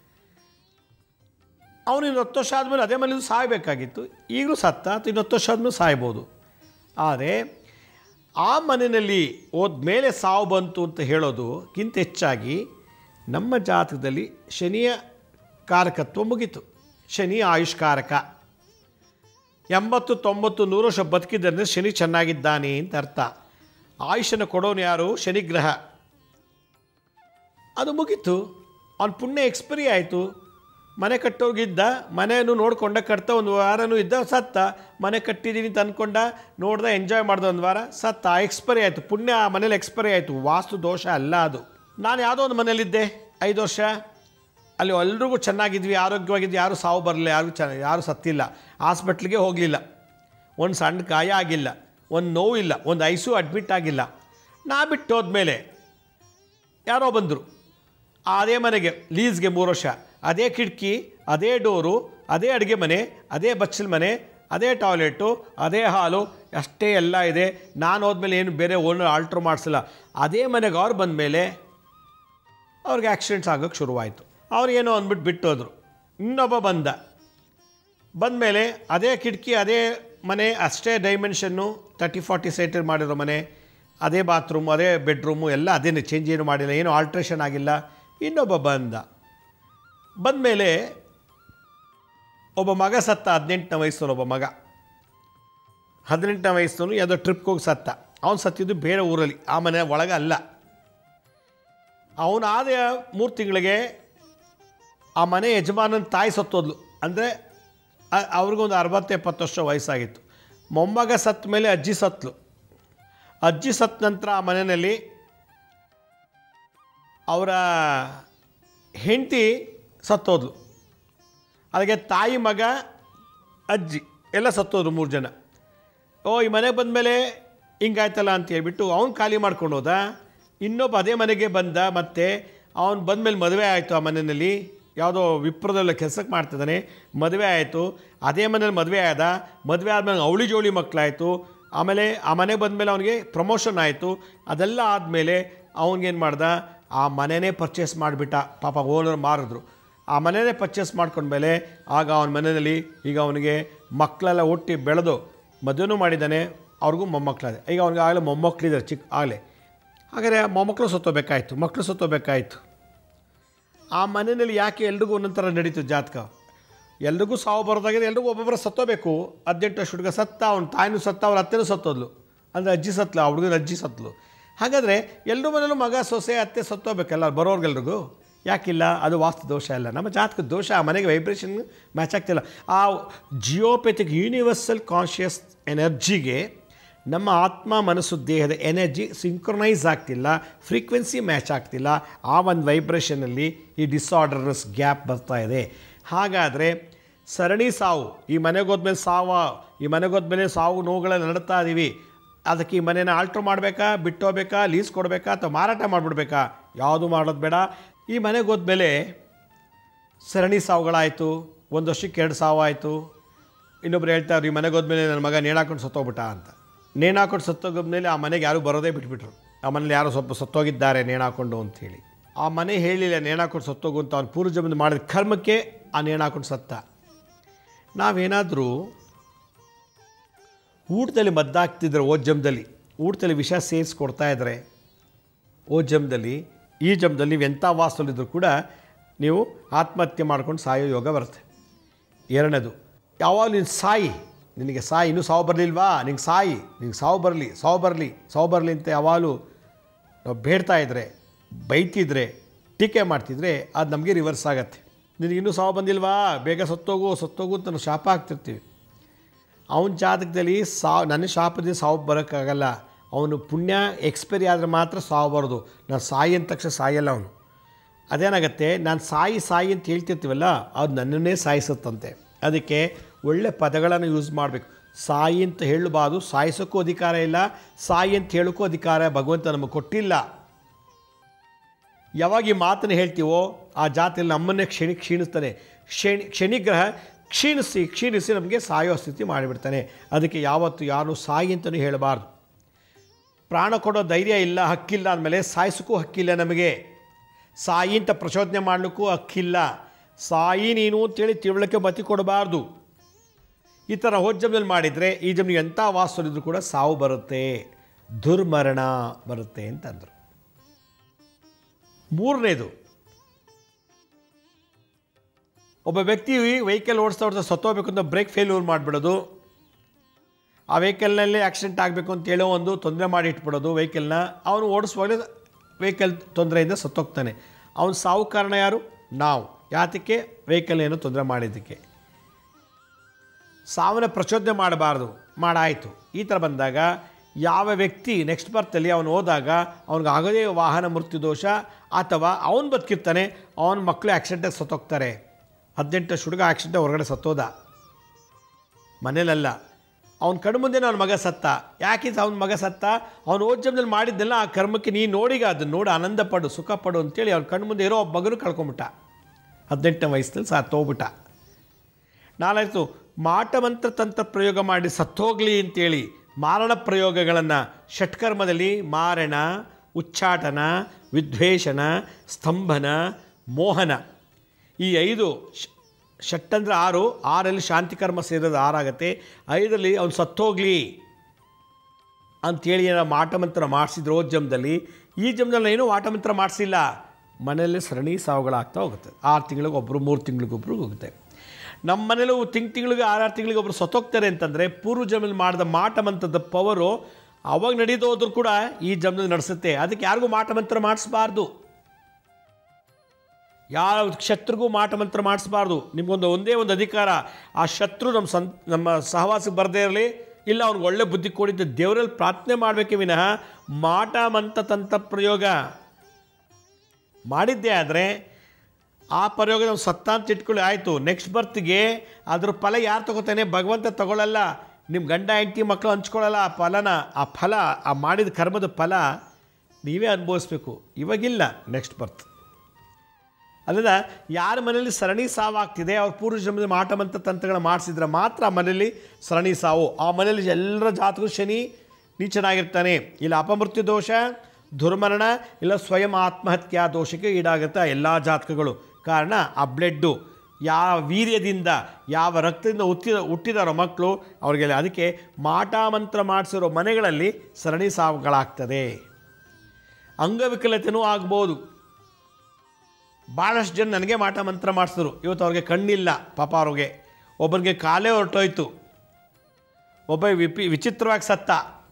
ಅವನು ಇನ್ನು ಹತ್ತು ವರ್ಷ ಆದಮೇಲೆ ಅದೇ ಮನೇಲಿ ಸಾಯಬೇಕಾಗಿತ್ತು ಈಗಲೂ ಸತ್ತ ಅಥವಾ ಇನ್ನು ಹತ್ತು ವರ್ಷ ಆದಮೇಲೆ ಸಾಯ್ಬೋದು ಆದರೆ ಆ ಮನೆಯಲ್ಲಿ ಹೋದ್ಮೇಲೆ ಸಾವು ಬಂತು ಅಂತ ಹೇಳೋದಕ್ಕಿಂತ ಹೆಚ್ಚಾಗಿ ನಮ್ಮ ಜಾತಕದಲ್ಲಿ ಶನಿಯ ಕಾರಕತ್ವ ಮುಗೀತು ಶನಿ ಆಯುಷ್ಕಾರಕ ಎಂಬತ್ತು ತೊಂಬತ್ತು ನೂರು ವರ್ಷ ಬದುಕಿದ್ದಂದರೆ ಶನಿ ಚೆನ್ನಾಗಿದ್ದಾನೆ ಅಂತ ಅರ್ಥ ಆಯುಷನ್ನು ಕೊಡೋನು ಯಾರು ಶನಿಗ್ರಹ ಅದು ಮುಗೀತು ಅವ್ನ ಪುಣ್ಯ ಎಕ್ಸ್ಪೈರಿ ಆಯಿತು ಮನೆ ಕಟ್ಟೋಗಿದ್ದ ಮನೆಯನ್ನು ನೋಡ್ಕೊಂಡ ಕಟ್ತಾ ಒಂದು ವಾರನೂ ಇದ್ದ ಸತ್ತ ಮನೆ ಕಟ್ಟಿದ್ದೀನಿ ಅಂತ ಅಂದ್ಕೊಂಡ ನೋಡ್ದ ಎಂಜಾಯ್ ಮಾಡ್ದ ಒಂದು ವಾರ ಸತ್ತ ಎಕ್ಸ್ಪೈರಿ ಆಯಿತು ಪುಣ್ಯ ಆ ಮನೇಲಿ ಎಕ್ಸ್ಪೈರಿ ಆಯಿತು ವಾಸ್ತು ದೋಷ ಅಲ್ಲ ಅದು ನಾನು ಯಾವುದೋ ಒಂದು ಮನೇಲಿದ್ದೆ ಐದು ವರ್ಷ ಅಲ್ಲಿ ಎಲ್ರಿಗೂ ಚೆನ್ನಾಗಿದ್ವಿ ಆರೋಗ್ಯವಾಗಿದ್ವಿ ಯಾರೂ ಸಾವು ಬರಲಿಲ್ಲ ಯಾರು ಚೆನ್ನ ಯಾರೂ ಸತ್ತಿಲ್ಲ ಹಾಸ್ಪಿಟ್ಲಿಗೆ ಹೋಗಲಿಲ್ಲ ಒಂದು ಸಣ್ಣ ಗಾಯ ಆಗಿಲ್ಲ ಒಂದು ನೋವಿಲ್ಲ ಒಂದು ಐಸು ಅಡ್ಮಿಟ್ ಆಗಿಲ್ಲ ನಾ ಬಿಟ್ಟು ಹೋದ್ಮೇಲೆ ಯಾರೋ ಬಂದರು ಅದೇ ಮನೆಗೆ ಲೀಸ್ಗೆ ಮೂರು ವರ್ಷ ಅದೇ ಕಿಟಕಿ ಅದೇ ಡೋರು ಅದೇ ಅಡುಗೆ ಮನೆ ಅದೇ ಬಚ್ಚಲ ಮನೆ ಅದೇ ಟಾಯ್ಲೆಟು ಅದೇ ಹಾಲು ಅಷ್ಟೇ ಎಲ್ಲ ಇದೆ ನಾನು ಹೋದ್ಮೇಲೆ ಏನು ಬೇರೆ ಓನರ್ ಆಲ್ಟ್ರ್ ಮಾಡಿಸಿಲ್ಲ ಅದೇ ಮನೆಗೆ ಅವ್ರು ಬಂದಮೇಲೆ ಅವ್ರಿಗೆ ಆಕ್ಸಿಡೆಂಟ್ಸ್ ಆಗೋಕ್ಕೆ ಶುರುವಾಯಿತು ಅವ್ರಿಗೇನೋ ಅಂದ್ಬಿಟ್ಟು ಬಿಟ್ಟೋದ್ರು ಇನ್ನೊಬ್ಬ ಬಂದ ಬಂದಮೇಲೆ ಅದೇ ಕಿಟಕಿ ಅದೇ ಮನೆ ಅಷ್ಟೇ ಡೈಮೆನ್ಷನ್ನು ತರ್ಟಿ ಫಾರ್ಟಿ ಸೈಟರ್ ಮಾಡಿರೋ ಮನೆ ಅದೇ ಬಾತ್ರೂಮು ಅದೇ ಬೆಡ್ರೂಮು ಎಲ್ಲ ಅದೇನೆ ಚೇಂಜ್ ಏನು ಮಾಡಿಲ್ಲ ಏನು ಆಲ್ಟ್ರೇಷನ್ ಆಗಿಲ್ಲ ಇನ್ನೊಬ್ಬ ಬಂದ ಬಂದಮೇಲೆ ಒಬ್ಬ ಮಗ ಸತ್ತ ಹದಿನೆಂಟನೇ ವಯಸ್ಸಲ್ಲಿ ಒಬ್ಬ ಮಗ ಹದಿನೆಂಟನೇ ವಯಸ್ಸನ್ನು ಯಾವುದೋ ಟ್ರಿಪ್ಗೆ ಹೋಗಿ ಸತ್ತ ಅವನು ಸತ್ತಿದ್ದು ಬೇರೆ ಊರಲ್ಲಿ ಆ ಮನೆ ಒಳಗೆ ಅಲ್ಲ ಅವನು ಆದ ಮೂರು ತಿಂಗಳಿಗೆ ಆ ಮನೆ ಯಜಮಾನನ ತಾಯಿ ಸತ್ತೋದ್ಲು ಅಂದರೆ ಅವ್ರಿಗೊಂದು ಅರವತ್ತು ಎಪ್ಪತ್ತು ವರ್ಷ ವಯಸ್ಸಾಗಿತ್ತು ಮೊಮ್ಮಗ ಸತ್ತ ಮೇಲೆ ಅಜ್ಜಿ ಸತ್ಲು ಅಜ್ಜಿ ಸತ್ತ ನಂತರ ಆ ಮನೆಯಲ್ಲಿ ಅವರ ಹೆಂಡತಿ ಸತ್ತೋದ್ಲು ಅದಕ್ಕೆ ತಾಯಿ ಮಗ ಅಜ್ಜಿ ಎಲ್ಲ ಸತ್ತೋದ್ರು ಮೂರು ಜನ ಓ ಈ ಮನೆಗೆ ಬಂದಮೇಲೆ ಹಿಂಗಾಯ್ತಲ್ಲ ಅಂತ ಹೇಳ್ಬಿಟ್ಟು ಅವ್ನು ಖಾಲಿ ಮಾಡ್ಕೊಂಡು ಹೋದ ಇನ್ನೊಬ್ಬ ಅದೇ ಮನೆಗೆ ಬಂದ ಮತ್ತೆ ಅವನು ಬಂದಮೇಲೆ ಮದುವೆ ಆಯಿತು ಆ ಮನೆಯಲ್ಲಿ ಯಾವುದೋ ವಿಪ್ರದಲ್ಲ ಕೆಲಸಕ್ಕೆ ಮಾಡ್ತಿದ್ದಾನೆ ಮದುವೆ ಆಯಿತು ಅದೇ ಮನೇಲಿ ಮದುವೆ ಆದ ಮದುವೆ ಆದಮೇಲೆ ಅವಳಿ ಜೋಳಿ ಮಕ್ಕಳಾಯಿತು ಆಮೇಲೆ ಆ ಮನೆಗೆ ಬಂದಮೇಲೆ ಅವನಿಗೆ ಪ್ರಮೋಷನ್ ಆಯಿತು ಅದೆಲ್ಲ ಆದಮೇಲೆ ಅವನಿಗೇನು ಮಾಡ್ದ ಆ ಮನೆನೇ ಪರ್ಚೇಸ್ ಮಾಡಿಬಿಟ್ಟ ಪಾಪ ಓನರ್ ಮಾರಿದ್ರು ಆ ಮನೆನೇ ಪರ್ಚೇಸ್ ಮಾಡ್ಕೊಂಡ್ಮೇಲೆ ಆಗ ಅವನ ಮನೆಯಲ್ಲಿ ಈಗ ಅವನಿಗೆ ಮಕ್ಕಳೆಲ್ಲ ಹುಟ್ಟಿ ಬೆಳೆದು ಮದುವೆನೂ ಮಾಡಿದ್ದಾನೆ ಅವ್ರಿಗೂ ಮೊಮ್ಮಕ್ಕಳಿದೆ ಈಗ ಅವ್ನಿಗೆ ಆಗಲೇ ಮೊಮ್ಮಕ್ಕಳಿದ್ದಾರೆ ಚಿಕ್ಕ ಆಗಲೇ ಹಾಗಾದರೆ ಮೊಮ್ಮಕ್ಕಳು ಸತ್ತೋಬೇಕಾಯ್ತು ಮಕ್ಕಳು ಸತ್ತೋಬೇಕಾಯ್ತು ಆ ಮನೆಯಲ್ಲಿ ಯಾಕೆ ಎಲ್ರಿಗೂ ಒಂದೊಂದು ಥರ ನಡೀತು ಜಾತಕ ಎಲ್ರಿಗೂ ಸಾವು ಬರೋದಾಗಿದೆ ಎಲ್ರಿಗೂ ಒಬ್ಬೊಬ್ಬರು ಸತ್ತೋಬೇಕು ಹದಿನೆಂಟು ವರ್ಷ ಹುಡುಗ ಸತ್ತ ಅವ್ನ ತಾಯಿನೂ ಸತ್ತ ಅವ್ರ ಅತ್ತೆನೂ ಸತ್ತೋದ್ಲು ಅಂದರೆ ಅಜ್ಜಿ ಸತ್ಲು ಆ ಹುಡುಗನ ಅಜ್ಜಿ ಸತ್ಲು ಹಾಗಾದರೆ ಎಲ್ಲರ ಮನೇಲೂ ಮಗ ಸೊಸೆ ಅತ್ತೆ ಸತ್ತೋಬೇಕಲ್ಲ ಬರೋರ್ಗೆಲ್ರಿಗೂ ಯಾಕಿಲ್ಲ ಅದು ವಾಸ್ತು ದೋಷ ಇಲ್ಲ ನಮ್ಮ ಜಾತಕ ದೋಷ ಆ ಮನೆಗೆ ವೈಬ್ರೇಷನ್ ಮ್ಯಾಚ್ ಆಗ್ತಿಲ್ಲ ಆ ಜಿಯೋಪೆಥಿಕ್ ಯೂನಿವರ್ಸಲ್ ಕಾನ್ಷಿಯಸ್ ಎನರ್ಜಿಗೆ ನಮ್ಮ ಆತ್ಮ ಮನಸ್ಸು ದೇಹದ ಎನರ್ಜಿ ಸಿಂಕ್ರೊನೈಸ್ ಆಗ್ತಿಲ್ಲ ಫ್ರೀಕ್ವೆನ್ಸಿ ಮ್ಯಾಚ್ ಆಗ್ತಿಲ್ಲ ಆ ಒಂದು ವೈಬ್ರೇಷನಲ್ಲಿ ಈ ಡಿಸಾರ್ಡರ್ನೆಸ್ ಗ್ಯಾಪ್ ಬರ್ತಾ ಇದೆ ಹಾಗಾದರೆ ಸರಣಿ ಸಾವು ಈ ಮನೆಗೆ ಹೋದ್ಮೇಲೆ ಸಾವ ಈ ಮನೆಗೆ ಹೋದ್ಮೇಲೆ ಸಾವು ನೋವುಗಳೆಲ್ಲ ನಡ್ತಾ ಇದ್ದೀವಿ ಅದಕ್ಕೆ ಈ ಮನೇನ ಆಲ್ಟ್ರ್ ಮಾಡಬೇಕಾ ಬಿಟ್ಟೋಗ್ಬೇಕಾ ಲೀಸ್ ಕೊಡಬೇಕಾ ಅಥವಾ ಮಾರಾಟ ಮಾಡಿಬಿಡ್ಬೇಕಾ ಯಾವುದು ಮಾಡೋದು ಬೇಡ ಈ ಮನೆಗೆ ಹೋದ್ಮೇಲೆ ಸರಣಿ ಸಾವುಗಳಾಯಿತು ಒಂದು ವರ್ಷಕ್ಕೆ ಎರಡು ಸಾವು ಆಯಿತು ಇನ್ನೊಬ್ರು ಹೇಳ್ತಾರೆ ಈ ಮನೆಗೆ ಹೋದ್ಮೇಲೆ ನನ್ನ ಮಗ ನೇಣಾಕೊಂಡು ಸತ್ತೋಗ್ಬಿಟ್ಟ ಅಂತ ನೇಣಾಕೊಂಡು ಸತ್ತೋಗೋದ್ಮೇಲೆ ಆ ಮನೆಗೆ ಯಾರೂ ಬರೋದೇ ಬಿಟ್ಬಿಟ್ರು ಆ ಮನೇಲಿ ಯಾರೋ ಸ್ವಲ್ಪ ಸತ್ತೋಗಿದ್ದಾರೆ ನೇಣಾಕೊಂಡು ಅಂಥೇಳಿ ಆ ಮನೆ ಹೇಳಿಲ್ಲ ನೇಣಾಕೊಂಡು ಸತ್ತೋಗು ಅಂತ ಅವ್ನು ಪೂರ್ವಜನ್ಮದ ಮಾಡಿದ ಕರ್ಮಕ್ಕೆ ಆ ನೇಣಾಕೊಂಡು ಸತ್ತ ನಾವೇನಾದರೂ ಊಟದಲ್ಲಿ ಮದ್ದಾಗ್ತಿದ್ರೆ ಓ ಜಮ್ದಲ್ಲಿ ಊಟದಲ್ಲಿ ವಿಷ ಸೇರಿಸಿ ಕೊಡ್ತಾ ಇದ್ದರೆ ಓ ಜಮ್ದಲ್ಲಿ ಈ ಜಮ್ದಲ್ಲಿ ನೀವು ಎಂಥ ವಾಸದಲ್ಲಿದ್ದರೂ ಕೂಡ ನೀವು ಆತ್ಮಹತ್ಯೆ ಮಾಡ್ಕೊಂಡು ಸಾಯೋ ಯೋಗ ಬರುತ್ತೆ ಎರಡನೇದು ಯಾವಾಗ ನೀನು ಸಾಯಿ ನಿನಗೆ ಸಾಯಿ ಇನ್ನೂ ಸಾವು ಬರಲಿಲ್ವಾ ನಿಂಗೆ ಸಾಯಿ ನಿಂಗೆ ಸಾವು ಬರಲಿ ಸಾವು ಬರಲಿ ಸಾವು ಬರಲಿ ಅಂತ ಯಾವಾಗಲೂ ನಾವು ಬೇಡ್ತಾ ಇದ್ದರೆ ಬೈತಿದ್ರೆ ಟೀಕೆ ಮಾಡ್ತಿದ್ರೆ ಅದು ನಮಗೆ ರಿವರ್ಸ್ ಆಗತ್ತೆ ನಿನಗಿನ್ನೂ ಸಾವು ಬಂದಿಲ್ವಾ ಬೇಗ ಸತ್ತೋಗು ಸತ್ತೋಗು ಅಂತ ನಾವು ಶಾಪ ಹಾಕ್ತಿರ್ತೀವಿ ಅವನ ಜಾತಕದಲ್ಲಿ ಸಾವು ನನ್ನ ಶಾಪದಿಂದ ಸಾವು ಬರೋಕ್ಕಾಗಲ್ಲ ಅವನು ಪುಣ್ಯ ಎಕ್ಸ್ಪೈರಿ ಆದರೆ ಮಾತ್ರ ಸಾವು ಬರೋದು ನಾನು ಸಾಯಿ ಅಂದ ತಕ್ಷಣ ಸಾಯಲ್ಲ ಅವನು ಅದೇನಾಗತ್ತೆ ನಾನು ಸಾಯಿ ಸಾಯಿ ಅಂತ ಹೇಳ್ತಿರ್ತೀವಲ್ಲ ಅದು ನನ್ನನ್ನೇ ಸಾಯಿಸುತ್ತಂತೆ ಅದಕ್ಕೆ ಒಳ್ಳೆ ಪದಗಳನ್ನು ಯೂಸ್ ಮಾಡಬೇಕು ಸಾಯಿ ಅಂತ ಹೇಳಬಾರ್ದು ಸಾಯಿಸೋಕ್ಕೂ ಅಧಿಕಾರ ಇಲ್ಲ ಸಾಯಿ ಅಂತ ಹೇಳೋಕ್ಕೂ ಅಧಿಕಾರ ಭಗವಂತ ನಮಗೆ ಕೊಟ್ಟಿಲ್ಲ ಯಾವಾಗ ಈ ಮಾತನ್ನು ಹೇಳ್ತೀವೋ ಆ ಜಾತಿಯಲ್ಲಿ ನಮ್ಮನ್ನೇ ಕ್ಷಣಿ ಕ್ಷೀಣಿಸ್ತಾನೆ ಕ್ಷಣಿ ಕ್ಷಣಿಗ್ರಹ ಕ್ಷೀಣಿಸಿ ಕ್ಷೀಣಿಸಿ ನಮಗೆ ಸಾಯೋ ಸ್ಥಿತಿ ಮಾಡಿಬಿಡ್ತಾನೆ ಅದಕ್ಕೆ ಯಾವತ್ತು ಯಾರು ಸಾಯಿ ಅಂತಲೂ ಹೇಳಬಾರ್ದು ಪ್ರಾಣ ಕೊಡೋ ಧೈರ್ಯ ಇಲ್ಲ ಹಕ್ಕಿಲ್ಲ ಅಂದಮೇಲೆ ಸಾಯಿಸೋಕ್ಕೂ ಹಕ್ಕಿಲ್ಲ ನಮಗೆ ಸಾಯಿ ಅಂತ ಪ್ರಚೋದನೆ ಮಾಡಲಿಕ್ಕೂ ಹಕ್ಕಿಲ್ಲ ಸಾಯಿ ನೀನು ಅಂತೇಳಿ ತಿಳುವಳಿಕೆ ಮತಿ ಕೊಡಬಾರ್ದು ಈ ಥರ ಹೋದ ಜಮ್ನಲ್ಲಿ ಮಾಡಿದರೆ ಈ ಜಮ್ನಿಗೆ ಎಂಥ ವಾಸ್ತವಿದ್ರು ಕೂಡ ಸಾವು ಬರುತ್ತೆ ದುರ್ಮರಣ ಬರುತ್ತೆ ಅಂತಂದರು ಮೂರನೇದು ಒಬ್ಬ ವ್ಯಕ್ತಿ ವೆಹಿಕಲ್ ಓಡಿಸ್ತಾ ಓಡಿಸ್ತಾ ಸತ್ತೋಗ್ಬೇಕು ಅಂತ ಬ್ರೇಕ್ ಫೇಲ್ಯೂರ್ ಮಾಡಿಬಿಡೋದು ಆ ವೆಹಿಕಲ್ನಲ್ಲಿ ಆಕ್ಸಿಡೆಂಟ್ ಆಗಬೇಕು ಅಂತ ಹೇಳೋ ಒಂದು ತೊಂದರೆ ಮಾಡಿ ಇಟ್ಬಿಡೋದು ವೆಹಿಕಲ್ನ ಅವನು ಓಡಿಸುವಾಗಲೇ ವೆಹಿಕಲ್ ತೊಂದರೆಯಿಂದ ಸತ್ತೋಗ್ತಾನೆ ಅವನ ಸಾವು ಕಾರಣ ಯಾರು ನಾವು ಯಾತಕ್ಕೆ ವೆಹಿಕಲ್ ಏನೋ ತೊಂದರೆ ಮಾಡಿದ್ದಕ್ಕೆ ಸಾವನ್ನ ಪ್ರಚೋದನೆ ಮಾಡಬಾರ್ದು ಮಾಡಾಯಿತು ಈ ಥರ ಬಂದಾಗ ಯಾವ ವ್ಯಕ್ತಿ ನೆಕ್ಸ್ಟ್ ಬರ್ತಲ್ಲಿ ಅವನು ಹೋದಾಗ ಅವ್ನಿಗೆ ಆಗದೇ ವಾಹನ ಮೃತ್ಯು ದೋಷ ಅಥವಾ ಅವನು ಬದುಕಿರ್ತಾನೆ ಅವನ ಮಕ್ಕಳು ಆಕ್ಸಿಡೆಂಟಾಗಿ ಸತ್ತೋಗ್ತಾರೆ ಹದಿನೆಂಟು ವರ್ಷ ಹುಡುಗ ಆಕ್ಸಿಡೆಂಟ್ ಹೊರಗಡೆ ಸತ್ತೋದ ಮನೇಲಲ್ಲ ಅವ್ನ ಕಣ್ಣು ಮುಂದೆ ಅವನ ಮಗ ಸತ್ತ ಯಾಕೆ ಅವನ ಮಗ ಸತ್ತ ಅವನು ಓದ್ ಜನ್ಮದಲ್ಲಿ ಮಾಡಿದ್ದೆಲ್ಲ ಆ ಕರ್ಮಕ್ಕೆ ನೀನು ನೋಡಿಗ ಅದನ್ನು ನೋಡಿ ಆನಂದ ಪಡು ಸುಖ ಪಡು ಅಂತೇಳಿ ಅವ್ನ ಕಣ್ಣು ಮುಂದೆ ಇರೋ ಒಬ್ಬ ಮಗನೂ ಕಳ್ಕೊಂಬಿಟ್ಟ ಹದಿನೆಂಟನೇ ವಯಸ್ಸಲ್ಲಿ ಸತ್ತೋಗ್ಬಿಟ್ಟ ನಾಲಾಯ್ತು ಮಾಟ ಮಂತ್ರ ತಂತ್ರ ಪ್ರಯೋಗ ಮಾಡಿ ಸತ್ತೋಗ್ಲಿ ಅಂತೇಳಿ ಮಾರಣ ಪ್ರಯೋಗಗಳನ್ನು ಷಟ್ಕರ್ಮದಲ್ಲಿ ಮಾರಣ ಉಚ್ಚಾಟನ ವಿದ್ವೇಷಣ ಸ್ತಂಭನ ಮೋಹನ ಈ ಐದು ಷ- ಷಟ್ ಅಂದರೆ ಆರು ಆರಲ್ಲಿ ಶಾಂತಿ ಕರ್ಮ ಸೇರೋದು ಆರಾಗತ್ತೆ ಐದರಲ್ಲಿ ಅವ್ನು ಸತ್ತೋಗ್ಲಿ ಅಂಥೇಳಿ ಏನೋ ಮಾಟ ಮಂತ್ರ ಮಾಡಿಸಿದ್ರು ಓದ್ ಜಮ್ದಲ್ಲಿ ಈ ಜಮ್ದಲ್ಲಿ ಏನೂ ಮಾಟ ಮಂತ್ರ ಮಾಡಿಸಿಲ್ಲ ಮನೆಯಲ್ಲೇ ಸರಣಿ ಸಾವುಗಳಾಗ್ತಾ ಹೋಗುತ್ತೆ ಆರು ತಿಂಗಳಿಗೆ ಒಬ್ಬರು ಮೂರು ತಿಂಗಳಿಗೊಬ್ಬರು ಹೋಗುತ್ತೆ ನಮ್ಮ ಮನೇಲೂ ತಿಂಗ್ ತಿಂಗಳಿಗೆ ಆರಾರು ತಿಂಗಳಿಗೆ ಒಬ್ಬರು ಸತ್ತೋಗ್ತಾರೆ ಅಂತಂದರೆ ಪೂರ್ವ ಜನ್ಮದಲ್ಲಿ ಮಾಡಿದ ಮಾಟ ಮಂತ್ರದ ಪವರು ಅವಾಗ ನಡೀದು ಹೋದ್ರೂ ಕೂಡ ಈ ಜನ್ಮದಲ್ಲಿ ನಡೆಸುತ್ತೆ ಅದಕ್ಕೆ ಯಾರಿಗೂ ಮಾಟ ಮಂತ್ರ ಮಾಡಿಸ್ಬಾರ್ದು ಯಾವ ಶತ್ರುಗೂ ಮಾಟ ಮಂತ್ರ ಮಾಡಿಸ್ಬಾರ್ದು ನಿಮ್ಗೊಂದು ಒಂದೇ ಒಂದು ಅಧಿಕಾರ ಆ ಶತ್ರು ನಮ್ಮ ಸಂ ನಮ್ಮ ಸಹವಾಸಕ್ಕೆ ಬರದೇ ಇರಲಿ ಇಲ್ಲ ಅವ್ನಿಗೆ ಒಳ್ಳೆ ಬುದ್ಧಿ ಕೊಡಿದ್ದು ದೇವರಲ್ಲಿ ಪ್ರಾರ್ಥನೆ ಮಾಡಬೇಕೆ ವಿನಃ ಮಾಟ ಮಂತ್ರ ತಂತ್ರ ಪ್ರಯೋಗ ಮಾಡಿದ್ದೇ ಆದರೆ ಆ ಪ್ರಯೋಗ ನಾವು ಸತ್ತ ಅಂತ ಇಟ್ಕೊಳ್ಳಿ ಆಯಿತು ನೆಕ್ಸ್ಟ್ ಬರ್ತ್ಗೆ ಅದ್ರ ಫಲ ಯಾರು ತಗೋತಾನೆ ಭಗವಂತ ತಗೊಳ್ಳಲ್ಲ ನಿಮ್ಮ ಗಂಡ ಹೆಂಡತಿ ಮಕ್ಕಳು ಹಂಚ್ಕೊಳ್ಳಲ್ಲ ಆ ಫಲನ ಆ ಫಲ ಆ ಮಾಡಿದ ಕರ್ಮದ ಫಲ ನೀವೇ ಅನುಭವಿಸ್ಬೇಕು ಇವಾಗಿಲ್ಲ ನೆಕ್ಸ್ಟ್ ಬರ್ತ್ ಅಲ್ಲದ ಯಾರ ಮನೆಯಲ್ಲಿ ಸರಣಿ ಸಾವಾಗ್ತಿದೆ ಅವ್ರ ಪೂರ್ವ ಜನ್ಮದ ಮಾಟ ಮಂತ್ರ ತಂತ್ರಗಳನ್ನ ಮಾಡಿಸಿದ್ರೆ ಮಾತ್ರ ಆ ಮನೆಯಲ್ಲಿ ಸರಣಿ ಸಾವು ಆ ಮನೆಯಲ್ಲಿ ಎಲ್ಲರ ಜಾತಕ ಶನಿ ನೀಚನಾಗಿರ್ತಾನೆ ಇಲ್ಲ ಅಪಮೃತ್ಯು ದೋಷ ದುರ್ಮರಣ ಇಲ್ಲ ಸ್ವಯಂ ಆತ್ಮಹತ್ಯಾ ದೋಷಕ್ಕೆ ಈಡಾಗುತ್ತೆ ಆ ಎಲ್ಲ ಜಾತಕಗಳು ಕಾರಣ ಆ ಬ್ಲಡ್ಡು ಯಾವ ವೀರ್ಯದಿಂದ ಯಾವ ರಕ್ತದಿಂದ ಹುಟ್ಟಿದ ಹುಟ್ಟಿದಾರೋ ಮಕ್ಕಳು ಅವ್ರಿಗೆಲ್ಲ ಅದಕ್ಕೆ ಮಾಟ ಮಂತ್ರ ಮಾಡಿಸಿರೋ ಮನೆಗಳಲ್ಲಿ ಸರಣಿ ಸಾವುಗಳಾಗ್ತದೆ ಅಂಗವಿಕಲತೆಯೂ ಆಗ್ಬೋದು ಭಾಳಷ್ಟು ಜನ ನನಗೆ ಮಾಟ ಮಂತ್ರ ಮಾಡಿಸಿದ್ರು ಇವತ್ತು ಅವ್ರಿಗೆ ಕಣ್ಣಿಲ್ಲ ಪಾಪ ಅವ್ರಿಗೆ ಒಬ್ಬರಿಗೆ ಕಾಲೇ ಹೊರಟೋಯ್ತು ಒಬ್ಬ ವಿಪಿ ವಿಚಿತ್ರವಾಗಿ ಸತ್ತ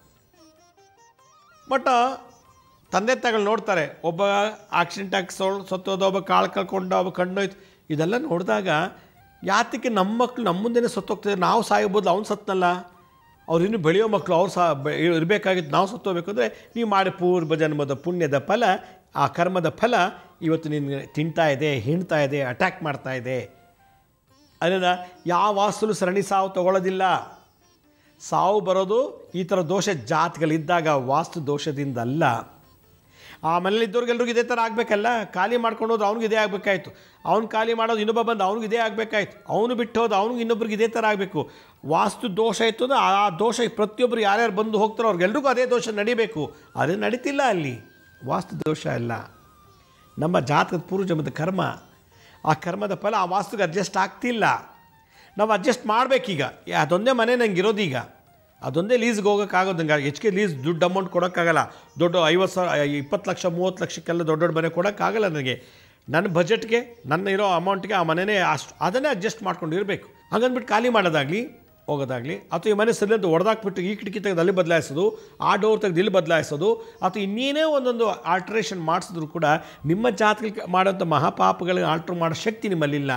ಬಟ್ ತಂದೆ ತಾಯಿಗಳು ನೋಡ್ತಾರೆ ಒಬ್ಬ ಆಕ್ಸಿಡೆಂಟ್ ಆಗಿ ಸೊಳ್ ಸತ್ತೋದ ಒಬ್ಬ ಕಾಳು ಕಳ್ಕೊಂಡ ಒಬ್ಬ ಕಣ್ಣೋಯ್ತು ಇದೆಲ್ಲ ನೋಡಿದಾಗ ಯಾತಕ್ಕೆ ನಮ್ಮ ಮಕ್ಕಳು ನಮ್ಮ ಮುಂದೆನೇ ಸತ್ತೋಗ್ತಿದ್ದಾರೆ ನಾವು ಸಾಯಬೋದು ಅವ್ನು ಸತ್ತನಲ್ಲ ಅವ್ರು ಇನ್ನೂ ಬೆಳೆಯೋ ಮಕ್ಕಳು ಅವ್ರು ಸಹ ಇರಬೇಕಾಗಿತ್ತು ನಾವು ಸತ್ತೋಗ್ಬೇಕು ಅಂದರೆ ನೀವು ಮಾಡಿ ಪೂರ್ವ ಜನ್ಮದ ಪುಣ್ಯದ ಫಲ ಆ ಕರ್ಮದ ಫಲ ಇವತ್ತು ನಿನಗೆ ತಿಂತಾ ಇದೆ ಹಿಂಡ್ತಾ ಇದೆ ಅಟ್ಯಾಕ್ ಮಾಡ್ತಾ ಇದೆ ಅದರಿಂದ ಯಾವ ವಾಸ್ತುಲು ಸರಣಿ ಸಾವು ತಗೊಳ್ಳೋದಿಲ್ಲ ಸಾವು ಬರೋದು ಈ ಥರ ದೋಷ ಜಾತಿಗಳಿದ್ದಾಗ ವಾಸ್ತು ದೋಷದಿಂದ ಅಲ್ಲ ಆ ಮನೇಲಿ ಇದ್ದವ್ರಿಗೆಲ್ರಿಗೂ ಇದೇ ಥರ ಆಗಬೇಕಲ್ಲ ಖಾಲಿ ಮಾಡ್ಕೊಂಡು ಹೋದ್ರೆ ಅವ್ನಿಗೆ ಇದೇ ಆಗಬೇಕಾಯ್ತು ಅವ್ನು ಖಾಲಿ ಮಾಡೋದು ಇನ್ನೊಬ್ಬ ಬಂದು ಅವ್ನಿಗೆ ಇದೇ ಆಗಬೇಕಾಯ್ತು ಅವನು ಬಿಟ್ಟು ಹೋದ ಅವ್ನಿಗೆ ಇನ್ನೊಬ್ರಿಗೆ ಇದೇ ಥರ ಆಗಬೇಕು ವಾಸ್ತು ದೋಷ ಇತ್ತು ಅಂದ್ರೆ ಆ ದೋಷ ಪ್ರತಿಯೊಬ್ಬರು ಯಾರ್ಯಾರು ಬಂದು ಹೋಗ್ತಾರೋ ಅವ್ರಿಗೆಲ್ರಿಗೂ ಅದೇ ದೋಷ ನಡಿಬೇಕು ಅದು ನಡೀತಿಲ್ಲ ಅಲ್ಲಿ ವಾಸ್ತು ದೋಷ ಅಲ್ಲ ನಮ್ಮ ಜಾತಕದ ಪೂರ್ವಜನ್ಮದ ಕರ್ಮ ಆ ಕರ್ಮದ ಫಲ ಆ ವಾಸ್ತುಗೆ ಅಡ್ಜಸ್ಟ್ ಆಗ್ತಿಲ್ಲ ನಾವು ಅಡ್ಜಸ್ಟ್ ಮಾಡಬೇಕೀಗ ಅದೊಂದೇ ಮನೆ ನಂಗೆ ಇರೋದೀಗ ಅದೊಂದೇ ಲೀಸ್ಗೆ ಹೋಗೋಕ್ಕಾಗೋದು ನಂಗೆ ಹೆಚ್ಚಿಗೆ ಲೀಸ್ ದುಡ್ಡು ಅಮೌಂಟ್ ಕೊಡೋಕ್ಕಾಗಲ್ಲ ದೊಡ್ಡ ಐವತ್ತು ಸಾವಿರ ಇಪ್ಪತ್ತು ಲಕ್ಷ ಮೂವತ್ತು ಲಕ್ಷಕ್ಕೆಲ್ಲ ದೊಡ್ಡ ದೊಡ್ಡ ಮನೆ ಕೊಡೋಕ್ಕಾಗಲ್ಲ ನನಗೆ ನನ್ನ ಬಜೆಟ್ಗೆ ನನ್ನ ಇರೋ ಅಮೌಂಟ್ಗೆ ಆ ಮನೆಯೇ ಅಷ್ಟು ಅದನ್ನೇ ಅಡ್ಜಸ್ಟ್ ಮಾಡ್ಕೊಂಡು ಇರಬೇಕು ಹಾಗಂದ್ಬಿಟ್ಟು ಖಾಲಿ ಮಾಡೋದಾಗಲಿ ಹೋಗೋದಾಗಲಿ ಅಥವಾ ಈ ಮನೆ ಸರಿ ಅಂತ ಹೊಡೆದಾಕ್ಬಿಟ್ಟು ಈ ಕಿಟಕಿ ತೆಗೆದು ಅಲ್ಲಿ ಬದಲಾಯಿಸೋದು ಆ ಡೋರ್ ತೆಗೆದು ಇಲ್ಲಿ ಬದಲಾಯಿಸೋದು ಅಥವಾ ಇನ್ನೇನೇ ಒಂದೊಂದು ಆಲ್ಟ್ರೇಷನ್ ಮಾಡಿಸಿದ್ರು ಕೂಡ ನಿಮ್ಮ ಜಾತಕಕ್ಕೆ ಮಾಡೋಂಥ ಮಹಾಪಾಪಗಳಿಗೆ ಆಲ್ಟ್ರ್ ಮಾಡೋ ಶಕ್ತಿ ನಿಮ್ಮಲ್ಲಿಲ್ಲ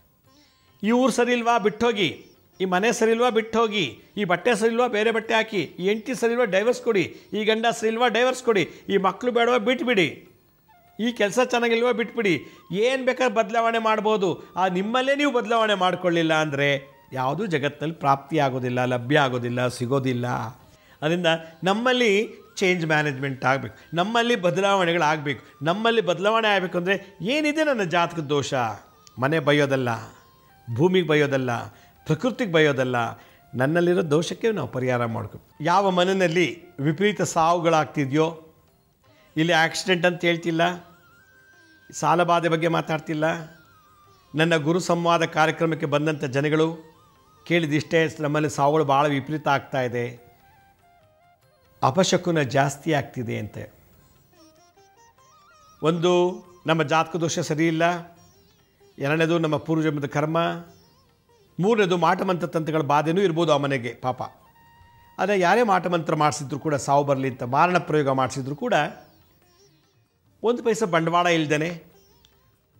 ಈ ಊರು ಸರಿ ಇಲ್ವಾ ಬಿಟ್ಟೋಗಿ ಈ ಮನೆ ಸರಿ ಇಲ್ವಾ ಬಿಟ್ಟೋಗಿ ಈ ಬಟ್ಟೆ ಸರಿ ಇಲ್ವಾ ಬೇರೆ ಬಟ್ಟೆ ಹಾಕಿ ಈ ಹೆಂಡತಿ ಸರಿ ಇಲ್ವಾ ಡೈವರ್ಸ್ ಕೊಡಿ ಈ ಗಂಡ ಸರಿ ಇಲ್ವಾ ಡೈವರ್ಸ್ ಕೊಡಿ ಈ ಮಕ್ಕಳು ಬೇಡವಾ ಬಿಟ್ಬಿಡಿ ಈ ಕೆಲಸ ಚೆನ್ನಾಗಿಲ್ವಾ ಬಿಟ್ಬಿಡಿ ಏನು ಬೇಕಾದ್ರೆ ಬದಲಾವಣೆ ಮಾಡ್ಬೋದು ಆ ನಿಮ್ಮಲ್ಲೇ ನೀವು ಬದಲಾವಣೆ ಮಾಡಿಕೊಳ್ಳಿಲ್ಲ ಅಂದರೆ ಯಾವುದೂ ಜಗತ್ತಿನಲ್ಲಿ ಪ್ರಾಪ್ತಿ ಆಗೋದಿಲ್ಲ ಲಭ್ಯ ಆಗೋದಿಲ್ಲ ಸಿಗೋದಿಲ್ಲ ಅದರಿಂದ ನಮ್ಮಲ್ಲಿ ಚೇಂಜ್ ಮ್ಯಾನೇಜ್ಮೆಂಟ್ ಆಗಬೇಕು ನಮ್ಮಲ್ಲಿ ಬದಲಾವಣೆಗಳಾಗಬೇಕು ನಮ್ಮಲ್ಲಿ ಬದಲಾವಣೆ ಆಗಬೇಕು ಅಂದರೆ ಏನಿದೆ ನನ್ನ ಜಾತಕದ ದೋಷ ಮನೆ ಬೈಯೋದಲ್ಲ ಭೂಮಿಗೆ ಬೈಯೋದಲ್ಲ ಪ್ರಕೃತಿಗೆ ಬೈಯೋದಲ್ಲ ನನ್ನಲ್ಲಿರೋ ದೋಷಕ್ಕೆ ನಾವು ಪರಿಹಾರ ಮಾಡ್ಬೇಕು ಯಾವ ಮನೆಯಲ್ಲಿ ವಿಪರೀತ ಸಾವುಗಳಾಗ್ತಿದೆಯೋ ಇಲ್ಲಿ ಆಕ್ಸಿಡೆಂಟ್ ಅಂತ ಹೇಳ್ತಿಲ್ಲ ಸಾಲಬಾಧೆ ಬಗ್ಗೆ ಮಾತಾಡ್ತಿಲ್ಲ ನನ್ನ ಗುರು ಸಂವಾದ ಕಾರ್ಯಕ್ರಮಕ್ಕೆ ಬಂದಂಥ ಜನಗಳು ಕೇಳಿದಿಷ್ಟೇ ನಮ್ಮಲ್ಲಿ ಸಾವುಗಳು ಭಾಳ ವಿಪರೀತ ಆಗ್ತಾ ಇದೆ ಅಪಶಕುನ ಜಾಸ್ತಿ ಆಗ್ತಿದೆ ಅಂತೆ ಒಂದು ನಮ್ಮ ಜಾತಕ ದೋಷ ಸರಿಯಿಲ್ಲ ಎರಡನೇದು ನಮ್ಮ ಪೂರ್ವಜನ್ಮದ ಕರ್ಮ ಮೂರನೇದು ಮಾಟಮಂತ್ರ ತಂತ್ರಗಳ ಬಾಧೆನೂ ಇರ್ಬೋದು ಆ ಮನೆಗೆ ಪಾಪ ಆದರೆ ಯಾರೇ ಮಾಟಮಂತ್ರ ಮಾಡಿಸಿದ್ರು ಕೂಡ ಸಾವು ಬರಲಿ ಅಂತ ಮಾರಣ ಪ್ರಯೋಗ ಮಾಡಿಸಿದ್ರು ಕೂಡ ಒಂದು ಪೈಸೆ ಬಂಡವಾಳ ಇಲ್ದೇ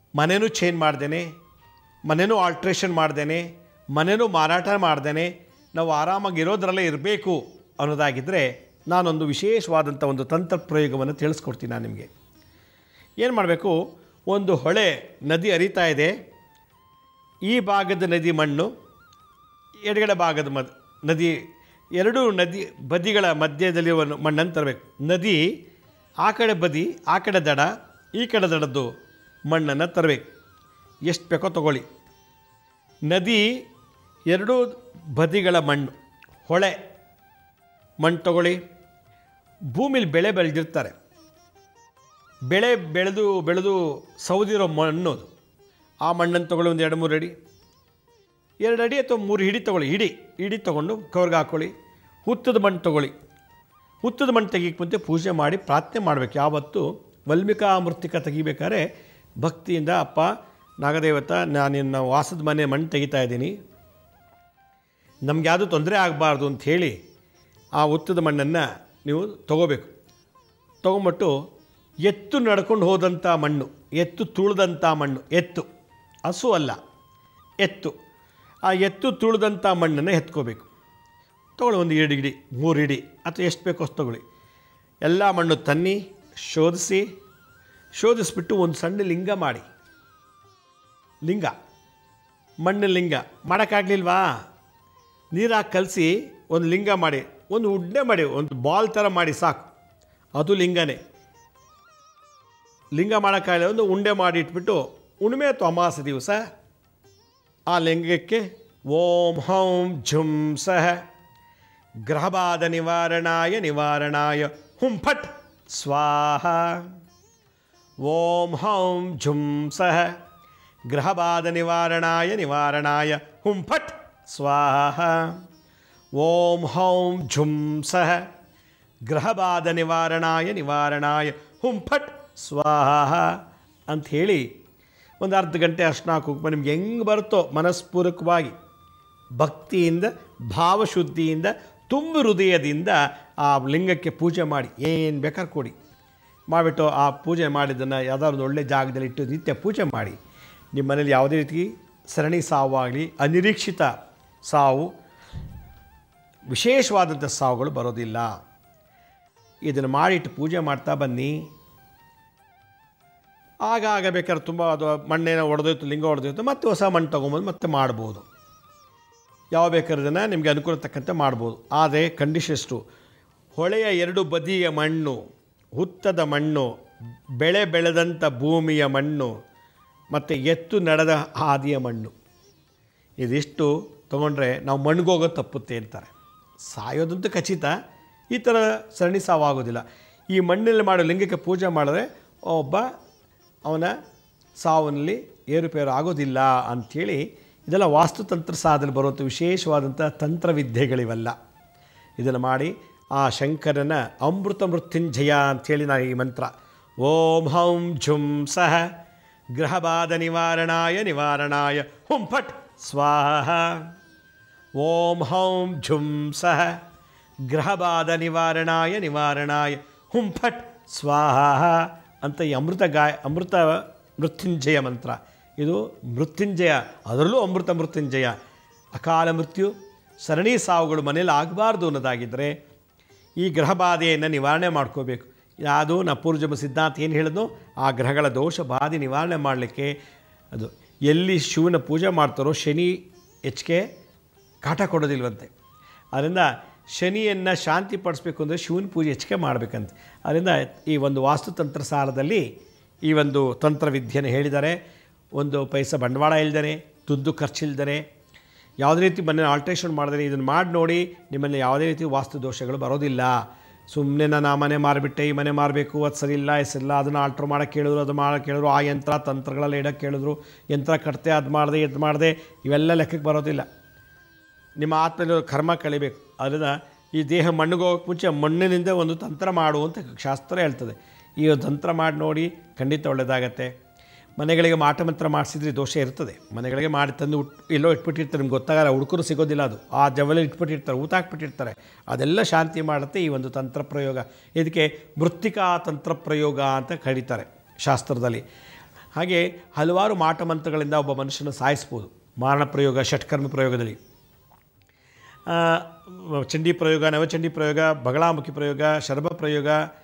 ಮನೆಯೂ ಚೇಂಜ್ ಮಾಡ್ದೇನೆ ಮನೆಯೂ ಆಲ್ಟ್ರೇಷನ್ ಮಾಡ್ದೇನೆ ಮನೆಯೂ ಮಾರಾಟ ಮಾಡ್ದೇನೆ ನಾವು ಆರಾಮಾಗಿ ಇರೋದ್ರಲ್ಲೇ ಇರಬೇಕು ಅನ್ನೋದಾಗಿದ್ದರೆ ನಾನೊಂದು ವಿಶೇಷವಾದಂಥ ಒಂದು ತಂತ್ರ ಪ್ರಯೋಗವನ್ನು ತಿಳಿಸ್ಕೊಡ್ತೀನಿ ನಾನು ನಿಮಗೆ ಏನು ಮಾಡಬೇಕು ಒಂದು ಹೊಳೆ ನದಿ ಹರಿತಾ ಇದೆ ಈ ಭಾಗದ ನದಿ ಮಣ್ಣು ಎಡಗಡೆ ಭಾಗದ ಮದ್ ನದಿ ಎರಡೂ ನದಿ ಬದಿಗಳ ಮಧ್ಯದಲ್ಲಿರುವ ಮಣ್ಣನ್ನು ತರಬೇಕು ನದಿ ಆ ಕಡೆ ಬದಿ ಆ ಕಡೆ ದಡ ಈ ಕಡೆ ದಡದ್ದು ಮಣ್ಣನ್ನು ತರಬೇಕು ಎಷ್ಟು ಬೇಕೋ ತಗೊಳ್ಳಿ ನದಿ ಎರಡೂ ಬದಿಗಳ ಮಣ್ಣು ಹೊಳೆ ಮಣ್ಣು ತಗೊಳ್ಳಿ ಭೂಮಿಲಿ ಬೆಳೆ ಬೆಳೆದಿರ್ತಾರೆ ಬೆಳೆ ಬೆಳೆದು ಬೆಳೆದು ಸೌದಿರೋ ಮಣ್ಣು ಅದು ಆ ಮಣ್ಣನ್ನು ತೊಗೊಳ್ಳಿ ಒಂದು ಎರಡು ಮೂರು ಅಡಿ ಎರಡು ಅಡಿ ಅಥವಾ ಮೂರು ಹಿಡಿ ತೊಗೊಳ್ಳಿ ಹಿಡಿ ಹಿಡಿ ತೊಗೊಂಡು ಕವರ್ಗೆ ಹಾಕ್ಕೊಳ್ಳಿ ಹುತ್ತದ ಮಣ್ಣು ತೊಗೊಳ್ಳಿ ಹುತ್ತದ ಮಣ್ಣು ತೆಗಿಯಕ್ಕೆ ಮುಂಚೆ ಪೂಜೆ ಮಾಡಿ ಪ್ರಾರ್ಥನೆ ಮಾಡಬೇಕು ಯಾವತ್ತು ವಲ್ಮಿಕಾ ಮೃತ್ತಿಕ ತೆಗಿಬೇಕಾದ್ರೆ ಭಕ್ತಿಯಿಂದ ಅಪ್ಪ ನಾಗದೇವತ ನಾನು ನಿನ್ನ ವಾಸದ ಮನೆ ಮಣ್ಣು ತೆಗಿತಾ ಇದ್ದೀನಿ ನಮ್ಗೆ ಯಾವುದೂ ತೊಂದರೆ ಆಗಬಾರ್ದು ಅಂತ ಹೇಳಿ ಆ ಹುತ್ತದ ಮಣ್ಣನ್ನು ನೀವು ತಗೋಬೇಕು ತೊಗೊಂಬಿಟ್ಟು ಎತ್ತು ನಡ್ಕೊಂಡು ಹೋದಂಥ ಮಣ್ಣು ಎತ್ತು ತುಳಿದಂಥ ಮಣ್ಣು ಎತ್ತು ಹಸು ಅಲ್ಲ ಎತ್ತು ಆ ಎತ್ತು ತುಳಿದಂಥ ಮಣ್ಣನ್ನು ಎತ್ಕೋಬೇಕು ತೊಗೊಳ್ಳಿ ಒಂದು ಎರಡು ಇಡಿ ಮೂರು ಇಡಿ ಅಥವಾ ಎಷ್ಟು ಬೇಕೋ ಅಷ್ಟು ತೊಗೊಳ್ಳಿ ಎಲ್ಲ ಮಣ್ಣು ತನ್ನಿ ಶೋಧಿಸಿ ಶೋಧಿಸ್ಬಿಟ್ಟು ಒಂದು ಸಣ್ಣ ಲಿಂಗ ಮಾಡಿ ಲಿಂಗ ಮಣ್ಣು ಲಿಂಗ ಮಾಡೋಕ್ಕಾಗಲಿಲ್ವಾ ನೀರಾಗಿ ಕಲಸಿ ಒಂದು ಲಿಂಗ ಮಾಡಿ ಒಂದು ಉಡ್ಡೆ ಮಾಡಿ ಒಂದು ಬಾಲ್ ಥರ ಮಾಡಿ ಸಾಕು ಅದು ಲಿಂಗನೇ ಲಿಂಗ ಮಾಡೋಕ್ಕಾಗಲಿ ಒಂದು ಉಂಡೆ ಮಾಡಿ ಇಟ್ಬಿಟ್ಟು ಉಣ್ಮೆ ಅಥವಾ ಅಮಾವಾಸ್ಯೆ ದಿವಸ ಆ ಲಿಂಗಕ್ಕೆ ಓಂ ಹೌಂ ಝುಂ ಸಹ ಗ್ರಹಬಾಧ ನಿವಾರಣಾಯ ನಿವಾರಣಾಯ ಹುಂ ಫಟ್ ಸ್ವಾಹ ಓಂ ಹೌಂ ಝುಂ ಸಹ ಗ್ರಹಬಾಧ ನಿವಾರಣಾಯ ನಿವಾರಣಾಯ ಹುಂ ಫಟ್ ಸ್ವಾಹ ಓಂ ಹೌಂ ಝುಂ ಸಹ ಗ್ರಹಬಾಧ ನಿವಾರಣಾಯ ನಿವಾರಣಾಯ ಹುಂ ಫಟ್ ಸ್ವಾಹ ಅಂಥೇಳಿ ಒಂದು ಅರ್ಧ ಗಂಟೆ ಅರ್ಶಿನ ಕುಂಕುಮ ನಿಮ್ಗೆ ಹೆಂಗೆ ಬರುತ್ತೋ ಮನಸ್ಪೂರ್ವಕವಾಗಿ ಭಕ್ತಿಯಿಂದ ಭಾವಶುದ್ಧಿಯಿಂದ ತುಂಬ ಹೃದಯದಿಂದ ಆ ಲಿಂಗಕ್ಕೆ ಪೂಜೆ ಮಾಡಿ ಏನು ಬೇಕಾದ್ರೆ ಕೊಡಿ ಮಾಡಿಬಿಟ್ಟು ಆ ಪೂಜೆ ಮಾಡಿದ್ದನ್ನು ಯಾವುದಾದ್ರು ಒಂದು ಒಳ್ಳೆ ಜಾಗದಲ್ಲಿ ಇಟ್ಟು ನಿತ್ಯ ಪೂಜೆ ಮಾಡಿ ನಿಮ್ಮ ಮನೇಲಿ ಯಾವುದೇ ರೀತಿ ಸರಣಿ ಸಾವು ಆಗಲಿ ಅನಿರೀಕ್ಷಿತ ಸಾವು ವಿಶೇಷವಾದಂಥ ಸಾವುಗಳು ಬರೋದಿಲ್ಲ ಇದನ್ನು ಮಾಡಿಟ್ಟು ಪೂಜೆ ಮಾಡ್ತಾ ಬನ್ನಿ ಆಗ ಆಗ ಬೇಕಾದ್ರೆ ತುಂಬ ಅದು ಮಣ್ಣೇನೋ ಒಡೆದೋಯ್ತು ಲಿಂಗ ಒಡೆದೋಯ್ತು ಮತ್ತೆ ಹೊಸ ಮಣ್ಣು ತೊಗೊಂಬಂದು ಮತ್ತೆ ಮಾಡ್ಬೋದು ಯಾವ ಬೇಕಾದ್ರೆ ಇದನ್ನು ನಿಮಗೆ ಅನುಕೂಲ ತಕ್ಕಂತೆ ಮಾಡ್ಬೋದು ಆದರೆ ಕಂಡೀಷನ್ ಎಷ್ಟು ಹೊಳೆಯ ಎರಡು ಬದಿಯ ಮಣ್ಣು ಹುತ್ತದ ಮಣ್ಣು ಬೆಳೆ ಬೆಳೆದಂಥ ಭೂಮಿಯ ಮಣ್ಣು ಮತ್ತು ಎತ್ತು ನಡೆದ ಹಾದಿಯ ಮಣ್ಣು ಇದಿಷ್ಟು ತೊಗೊಂಡ್ರೆ ನಾವು ಮಣ್ಗೋಗೋ ತಪ್ಪುತ್ತೆ ಅಂತಾರೆ ಸಾಯೋದಂತೂ ಖಚಿತ ಈ ಥರ ಸರಣಿ ಸಾವಾಗೋದಿಲ್ಲ ಈ ಮಣ್ಣಿನಲ್ಲಿ ಮಾಡೋ ಲಿಂಗಕ್ಕೆ ಪೂಜೆ ಮಾಡಿದ್ರೆ ಒಬ್ಬ ಅವನ ಸಾವನಲ್ಲಿ ಏರುಪೇರು ಆಗೋದಿಲ್ಲ ಅಂಥೇಳಿ ಇದೆಲ್ಲ ವಾಸ್ತುತಂತ್ರ ಸಾಧನೆ ಬರುವಂಥ ವಿಶೇಷವಾದಂಥ ತಂತ್ರವಿದ್ಯೆಗಳಿವೆಲ್ಲ ಇದನ್ನು ಮಾಡಿ ಆ ಶಂಕರನ ಅಮೃತ ಮೃತ್ಯುಂಜಯ ಅಂಥೇಳಿ ನಾನು ಈ ಮಂತ್ರ ಓಂ ಹೌಂ ಝುಂ ಸಹ ಗ್ರಹಬಾಧ ನಿವಾರಣಾಯ ನಿವಾರಣಾಯ ಹುಂ ಫಟ್ ಸ್ವಾಹ ಓಂ ಹೌಂ ಝುಂ ಸಹ ಗ್ರಹಬಾಧ ನಿವಾರಣಾಯ ನಿವಾರಣಾಯ ಹುಂ ಫಟ್ ಸ್ವಾಹ ಅಂತ ಈ ಅಮೃತ ಗಾಯ ಅಮೃತ ಮೃತ್ಯುಂಜಯ ಮಂತ್ರ ಇದು ಮೃತ್ಯುಂಜಯ ಅದರಲ್ಲೂ ಅಮೃತ ಮೃತ್ಯುಂಜಯ ಅಕಾಲ ಮೃತ್ಯು ಸರಣಿ ಸಾವುಗಳು ಮನೇಲಿ ಆಗಬಾರ್ದು ಅನ್ನೋದಾಗಿದ್ದರೆ ಈ ಗ್ರಹಬಾಧೆಯನ್ನು ನಿವಾರಣೆ ಮಾಡ್ಕೋಬೇಕು ಯಾವುದು ನಾ ಪೂರ್ವಜಮ ಸಿದ್ಧಾಂತ ಏನು ಹೇಳಿದ್ನೋ ಆ ಗ್ರಹಗಳ ದೋಷ ಬಾಧೆ ನಿವಾರಣೆ ಮಾಡಲಿಕ್ಕೆ ಅದು ಎಲ್ಲಿ ಶಿವನ ಪೂಜೆ ಮಾಡ್ತಾರೋ ಶನಿ ಹೆಚ್ಚಿಗೆ ಕಾಟ ಕೊಡೋದಿಲ್ವಂತೆ ಅದರಿಂದ ಶನಿಯನ್ನು ಶಾಂತಿ ಪಡಿಸ್ಬೇಕು ಅಂದರೆ ಶಿವನ ಪೂಜೆ ಹೆಚ್ಚಿಗೆ ಮಾಡಬೇಕಂತೆ ಅದರಿಂದ ಈ ಒಂದು ವಾಸ್ತುತಂತ್ರ ಸಾರದಲ್ಲಿ ಈ ಒಂದು ತಂತ್ರವಿದ್ಯೆಯನ್ನು ಹೇಳಿದ್ದಾರೆ ಒಂದು ಪೈಸಾ ಬಂಡವಾಳ ಇಲ್ದೇ ದುಡ್ಡು ಖರ್ಚಿಲ್ದೇ ಯಾವುದೇ ರೀತಿ ಮನೆ ಆಲ್ಟ್ರೇಷನ್ ಮಾಡಿದ್ರೆ ಇದನ್ನು ಮಾಡಿ ನೋಡಿ ನಿಮ್ಮಲ್ಲಿ ಯಾವುದೇ ರೀತಿ ವಾಸ್ತು ದೋಷಗಳು ಬರೋದಿಲ್ಲ ಸುಮ್ಮನೆ ನಾನು ಆ ಮನೆ ಮಾರಿಬಿಟ್ಟೆ ಈ ಮನೆ ಮಾರಬೇಕು ಅದು ಸರಿ ಇಲ್ಲ ಹೆಸರಿಲ್ಲ ಅದನ್ನು ಆಲ್ಟ್ರ್ ಮಾಡೋಕ್ಕೆ ಕೇಳಿದ್ರು ಅದು ಮಾಡೋಕ್ಕೆ ಕೇಳಿದ್ರು ಆ ಯಂತ್ರ ತಂತ್ರಗಳೆಲ್ಲ ಇಡೋಕ್ಕೆ ಕೇಳಿದ್ರು ಯಂತ್ರ ಕಟ್ತೆ ಅದು ಮಾಡಿದೆ ಇದು ಮಾಡಿದೆ ಇವೆಲ್ಲ ಲೆಕ್ಕಕ್ಕೆ ಬರೋದಿಲ್ಲ ನಿಮ್ಮ ಆತ್ಮದಲ್ಲಿ ಕರ್ಮ ಕಳಿಬೇಕು ಅದರಿಂದ ಈ ದೇಹ ಮಣ್ಣಿಗೋಗಕ್ಕೆ ಮುಂಚೆ ಮಣ್ಣಿನಿಂದ ಒಂದು ತಂತ್ರ ಮಾಡು ಅಂತ ಶಾಸ್ತ್ರ ಹೇಳ್ತದೆ ಈ ಒಂದು ತಂತ್ರ ಮಾಡಿ ನೋಡಿ ಖಂಡಿತ ಒಳ್ಳೆಯದಾಗತ್ತೆ ಮನೆಗಳಿಗೆ ಮಾಟ ಮಂತ್ರ ಮಾಡಿಸಿದ್ರೆ ದೋಷ ಇರ್ತದೆ ಮನೆಗಳಿಗೆ ಮಾಡಿ ತಂದು ಉಟ್ ಎಲ್ಲೋ ಇಟ್ಬಿಟ್ಟಿರ್ತಾರೆ ನಿಮ್ಗೆ ಗೊತ್ತಾಗಲ್ಲ ಹುಡುಕರು ಸಿಗೋದಿಲ್ಲ ಅದು ಆ ಜವಲಿ ಇಟ್ಬಿಟ್ಟಿರ್ತಾರೆ ಊತ ಹಾಕ್ಬಿಟ್ಟಿರ್ತಾರೆ ಅದೆಲ್ಲ ಶಾಂತಿ ಮಾಡುತ್ತೆ ಈ ಒಂದು ತಂತ್ರ ಪ್ರಯೋಗ ಇದಕ್ಕೆ ಮೃತ್ತಿಕಾ ತಂತ್ರ ಪ್ರಯೋಗ ಅಂತ ಕರೀತಾರೆ ಶಾಸ್ತ್ರದಲ್ಲಿ ಹಾಗೆ ಹಲವಾರು ಮಾಟ ಮಂತ್ರಗಳಿಂದ ಒಬ್ಬ ಮನುಷ್ಯನ ಸಾಯಿಸ್ಬೋದು ಮಾರಣ ಪ್ರಯೋಗ ಷಟ್ಕರ್ಮ ಪ್ರಯೋಗದಲ್ಲಿ ಆ, ಚಂಡಿ ಪ್ರಯೋಗ ನವಚಂಡಿ ಪ್ರಯೋಗ ಬಗಳಾಮುಖಿ ಪ್ರಯೋಗ ಶರಭ ಪ್ರಯೋಗ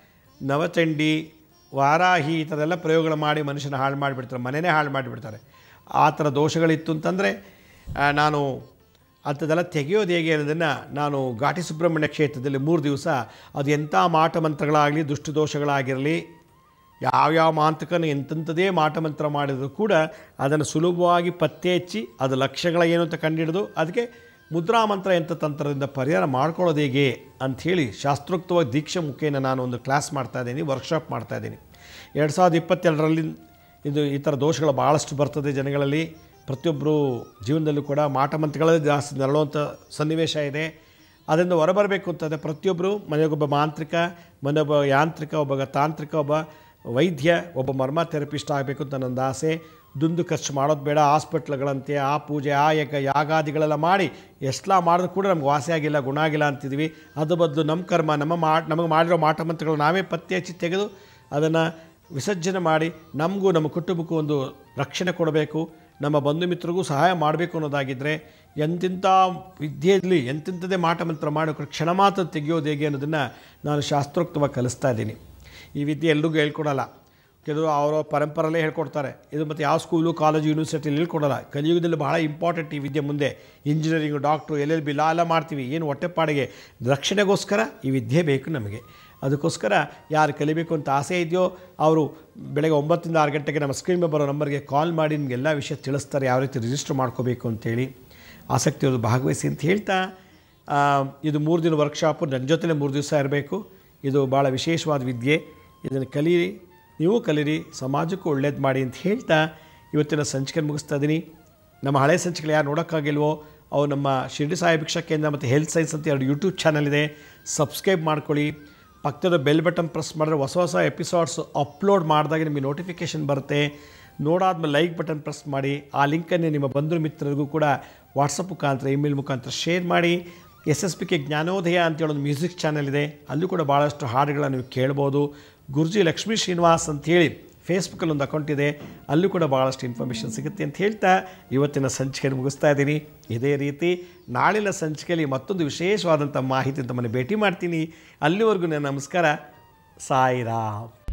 ನವಚಂಡಿ ವಾರಾಹಿ ಈ ಥರದೆಲ್ಲ ಪ್ರಯೋಗಗಳು ಮಾಡಿ ಮನುಷ್ಯನ ಹಾಳು ಮಾಡಿಬಿಡ್ತಾರೆ ಮನೆಯೇ ಹಾಳು ಮಾಡಿಬಿಡ್ತಾರೆ ಆ ಥರ ದೋಷಗಳಿತ್ತು ಅಂತಂದರೆ ಆ, ನಾನು ಅಂಥದ್ದೆಲ್ಲ ತೆಗೆಯೋದು ಹೇಗೆ ಅನ್ನೋದನ್ನು ನಾನು ಘಾಟಿ ಸುಬ್ರಹ್ಮಣ್ಯ ಕ್ಷೇತ್ರದಲ್ಲಿ ಮೂರು ದಿವಸ ಅದು ಎಂಥ ಮಾಟ ಮಂತ್ರಗಳಾಗಲಿ ದುಷ್ಟ ದೋಷಗಳಾಗಿರಲಿ ಯಾವ್ಯಾವ ಮಾಂತಕನ ಎಂತೆಂಥದೇ ಮಾಟಮಂತ್ರ ಮಾಡಿದರೂ ಕೂಡ ಅದನ್ನು ಸುಲಭವಾಗಿ ಪತ್ತೆ ಹಚ್ಚಿ ಅದು ಲಕ್ಷ್ಯಗಳ ಏನು ಅಂತ ಕಂಡುಹಿಡಿದು ಅದಕ್ಕೆ ಮುದ್ರಾ ಮಂತ್ರ ಎಂಥ ತಂತ್ರದಿಂದ ಪರಿಹಾರ ಮಾಡ್ಕೊಳ್ಳೋದು ಹೇಗೆ ಅಂಥೇಳಿ ಶಾಸ್ತ್ರೋಕ್ತವಾಗಿ ದೀಕ್ಷೆ ಮುಖೇನ ನಾನು ಒಂದು ಕ್ಲಾಸ್ ಮಾಡ್ತಾ ಇದ್ದೀನಿ ವರ್ಕ್ಶಾಪ್ ಮಾಡ್ತಾ ಇದ್ದೀನಿ ಎರಡು ಸಾವಿರದ ಇಪ್ಪತ್ತೆರಡರಲ್ಲಿ ಇದು ಈ ಥರ ದೋಷಗಳು ಭಾಳಷ್ಟು ಬರ್ತದೆ ಜನಗಳಲ್ಲಿ ಪ್ರತಿಯೊಬ್ಬರು ಜೀವನದಲ್ಲೂ ಕೂಡ ಮಾಟಮಂತ್ರಗಳೇ ಜಾಸ್ತಿ ನರಳುವಂಥ ಸನ್ನಿವೇಶ ಇದೆ ಅದರಿಂದ ಹೊರಬರಬೇಕು ಅಂತಂದರೆ ಪ್ರತಿಯೊಬ್ಬರು ಮನೆಗೊಬ್ಬ ಮಾಂತ್ರಿಕ ಮನೆಯೊಬ್ಬ ಯಾಂತ್ರಿಕ ಒಬ್ಬ ತಾಂತ್ರಿಕ ಒಬ್ಬ ವೈದ್ಯ ಒಬ್ಬ ಮರ್ಮ ಥೆರಪಿಸ್ಟ್ ಆಗಬೇಕು ಅಂತ ನನ್ನ ಆಸೆ ದುಂದು ಖರ್ಚು ಮಾಡೋದು ಬೇಡ ಹಾಸ್ಪಿಟ್ಲ್ಗಳಂತೆ ಆ ಪೂಜೆ ಆ ಯಜ್ಞ ಯಾಗಾದಿಗಳೆಲ್ಲ ಮಾಡಿ ಎಷ್ಟೆಲ್ಲ ಮಾಡಿದ್ರು ಕೂಡ ನಮ್ಗೆ ವಾಸಿ ಆಗಿಲ್ಲ ಗುಣ ಆಗಿಲ್ಲ ಅಂತಿದ್ವಿ ಅದು ಬದಲು ನಮ್ಮ ಕರ್ಮ ನಮ್ಮ ಮಾ ನಮಗೆ ಮಾಡಿರೋ ಮಾಟಮಂತ್ರಗಳು ನಾವೇ ಪತ್ತೆ ಹಚ್ಚಿ ತೆಗೆದು ಅದನ್ನು ವಿಸರ್ಜನೆ ಮಾಡಿ ನಮಗೂ ನಮ್ಮ ಕುಟುಂಬಕ್ಕೂ ಒಂದು ರಕ್ಷಣೆ ಕೊಡಬೇಕು ನಮ್ಮ ಬಂಧು ಮಿತ್ರರಿಗೂ ಸಹಾಯ ಮಾಡಬೇಕು ಅನ್ನೋದಾಗಿದ್ದರೆ ಎಂತಿಂಥ ವಿದ್ಯೆಯಲ್ಲಿ ಎಂತೆಂಥದೇ ಮಾಟಮಂತ್ರ ಮಾಡೋಕೆ ಕ್ಷಣ ಮಾತ್ರ ತೆಗೆಯೋದು ಹೇಗೆ ಅನ್ನೋದನ್ನು ನಾನು ಶಾಸ್ತ್ರೋಕ್ತವಾಗಿ ಕಲಿಸ್ತಾ ಇದ್ದೀನಿ ಈ ವಿದ್ಯೆ ಎಲ್ರಿಗೂ ಹೇಳ್ಕೊಡಲ್ಲ ಕೆಲವರು ಅವರ ಪರಂಪರಲ್ಲೇ ಹೇಳ್ಕೊಡ್ತಾರೆ ಇದು ಮತ್ತು ಯಾವ ಸ್ಕೂಲು ಕಾಲೇಜು ಯೂನಿವರ್ಸಿಟಿಲಿ ಹೇಳ್ಕೊಡಲ್ಲ ಕಲಿಯುಗದಲ್ಲಿ ಬಹಳ ಇಂಪಾರ್ಟೆಂಟ್ ಈ ವಿದ್ಯೆ ಮುಂದೆ engineering doctor L L B law ಎಲ್ಲ ಮಾಡ್ತೀವಿ ಏನು ಹೊಟ್ಟೆಪಾಡಿಗೆ ರಕ್ಷಣೆಗೋಸ್ಕರ ಈ ವಿದ್ಯೆ ಬೇಕು ನಮಗೆ ಅದಕ್ಕೋಸ್ಕರ ಯಾರು ಕಲಿಬೇಕು ಅಂತ ಆಸೆ ಇದೆಯೋ ಅವರು ಬೆಳಗ್ಗೆ ಒಂಬತ್ತರಿಂದ ಆರು ಗಂಟೆಗೆ ನಮ್ಮ ಸ್ಕ್ರೀನ್ ಮೇಲೆ ಬರೋ ನಂಬರ್ಗೆ ಕಾಲ್ ಮಾಡಿ ನಿಮಗೆಲ್ಲ ವಿಷಯ ತಿಳಿಸ್ತಾರೆ ಯಾವ ರೀತಿ ರಿಜಿಸ್ಟರ್ ಮಾಡ್ಕೋಬೇಕು ಅಂತೇಳಿ ಆಸಕ್ತಿ ಇರೋದು ಭಾಗವಹಿಸಿ ಅಂತ ಹೇಳ್ತಾ ಆ, ಇದು ಮೂರು ದಿನ ವರ್ಕ್ಶಾಪು ನನ್ನ ಜೊತೆಲೇ ಮೂರು ದಿವಸ ಇರಬೇಕು ಇದು ಭಾಳ ವಿಶೇಷವಾದ ವಿದ್ಯೆ ಇದನ್ನು ಕಲೀರಿ ನೀವು ಕಲೀರಿ ಸಮಾಜಕ್ಕೂ ಒಳ್ಳೇದು ಮಾಡಿ ಅಂತ ಹೇಳ್ತಾ ಇವತ್ತಿನ ಸಂಚಿಕೆ ಮುಗಿಸ್ತಾ ಇದ್ದೀನಿ ನಮ್ಮ ಹಳೆ ಸಂಚಿಕೆಗಳು ಯಾರು ನೋಡೋಕ್ಕಾಗಿಲ್ವೋ ಅವು ನಮ್ಮ ಶಿರ್ಡಿ ಸಾಯಿ ಭಿಕ್ಷಾ ಕೇಂದ್ರ ಮತ್ತು ಹೆಲ್ತ್ ಸೈನ್ಸ್ ಅಂತ ಎರಡು ಯೂಟ್ಯೂಬ್ ಚಾನಲ್ ಇದೆ ಸಬ್ಸ್ಕ್ರೈಬ್ ಮಾಡ್ಕೊಳ್ಳಿ ಪಕ್ಕದ ಬೆಲ್ ಬಟನ್ ಪ್ರೆಸ್ ಮಾಡಿದ್ರೆ ಹೊಸ ಹೊಸ ಎಪಿಸೋಡ್ಸ್ ಅಪ್ಲೋಡ್ ಮಾಡಿದಾಗ ನಿಮಗೆ ನೋಟಿಫಿಕೇಷನ್ ಬರುತ್ತೆ ನೋಡಾದ್ಮೇಲೆ ಲೈಕ್ ಬಟನ್ ಪ್ರೆಸ್ ಮಾಡಿ ಆ ಲಿಂಕನ್ನೇ ನಿಮ್ಮ ಬಂಧು ಮಿತ್ರರಿಗೂ ಕೂಡ ವಾಟ್ಸಪ್ ಮುಖಾಂತರ ಇಮೇಲ್ ಮುಖಾಂತರ ಶೇರ್ ಮಾಡಿ ಎಸ್ ಎಸ್ ಪಿ ಕೆ ಜ್ಞಾನೋದಯ ಅಂತೇಳಿ ಒಂದು ಮ್ಯೂಸಿಕ್ ಚಾನಲ್ ಇದೆ ಅಲ್ಲೂ ಕೂಡ ಭಾಳಷ್ಟು ಹಾಡುಗಳನ್ನು ನೀವು ಕೇಳ್ಬೋದು ಗುರುಜಿ ಲಕ್ಷ್ಮೀ ಶ್ರೀನಿವಾಸ್ ಅಂತೇಳಿ ಫೇಸ್ಬುಕ್ಕಲ್ಲಿ ಒಂದು ಅಕೌಂಟ್ ಇದೆ ಅಲ್ಲೂ ಕೂಡ ಭಾಳಷ್ಟು ಇನ್ಫಾರ್ಮೇಷನ್ ಸಿಗುತ್ತೆ ಅಂತ ಹೇಳ್ತಾ ಇವತ್ತಿನ ಸಂಚಿಕೆಯನ್ನು ಮುಗಿಸ್ತಾ ಇದ್ದೀನಿ ಇದೇ ರೀತಿ ನಾಳಿನ ಸಂಚಿಕೆಯಲ್ಲಿ ಮತ್ತೊಂದು ವಿಶೇಷವಾದಂಥ ಮಾಹಿತಿ ತಮ್ಮನ್ನು ಭೇಟಿ ಮಾಡ್ತೀನಿ ಅಲ್ಲಿವರೆಗೂ ನನ್ನ ನಮಸ್ಕಾರ ಸಾಯಿರಾಮ್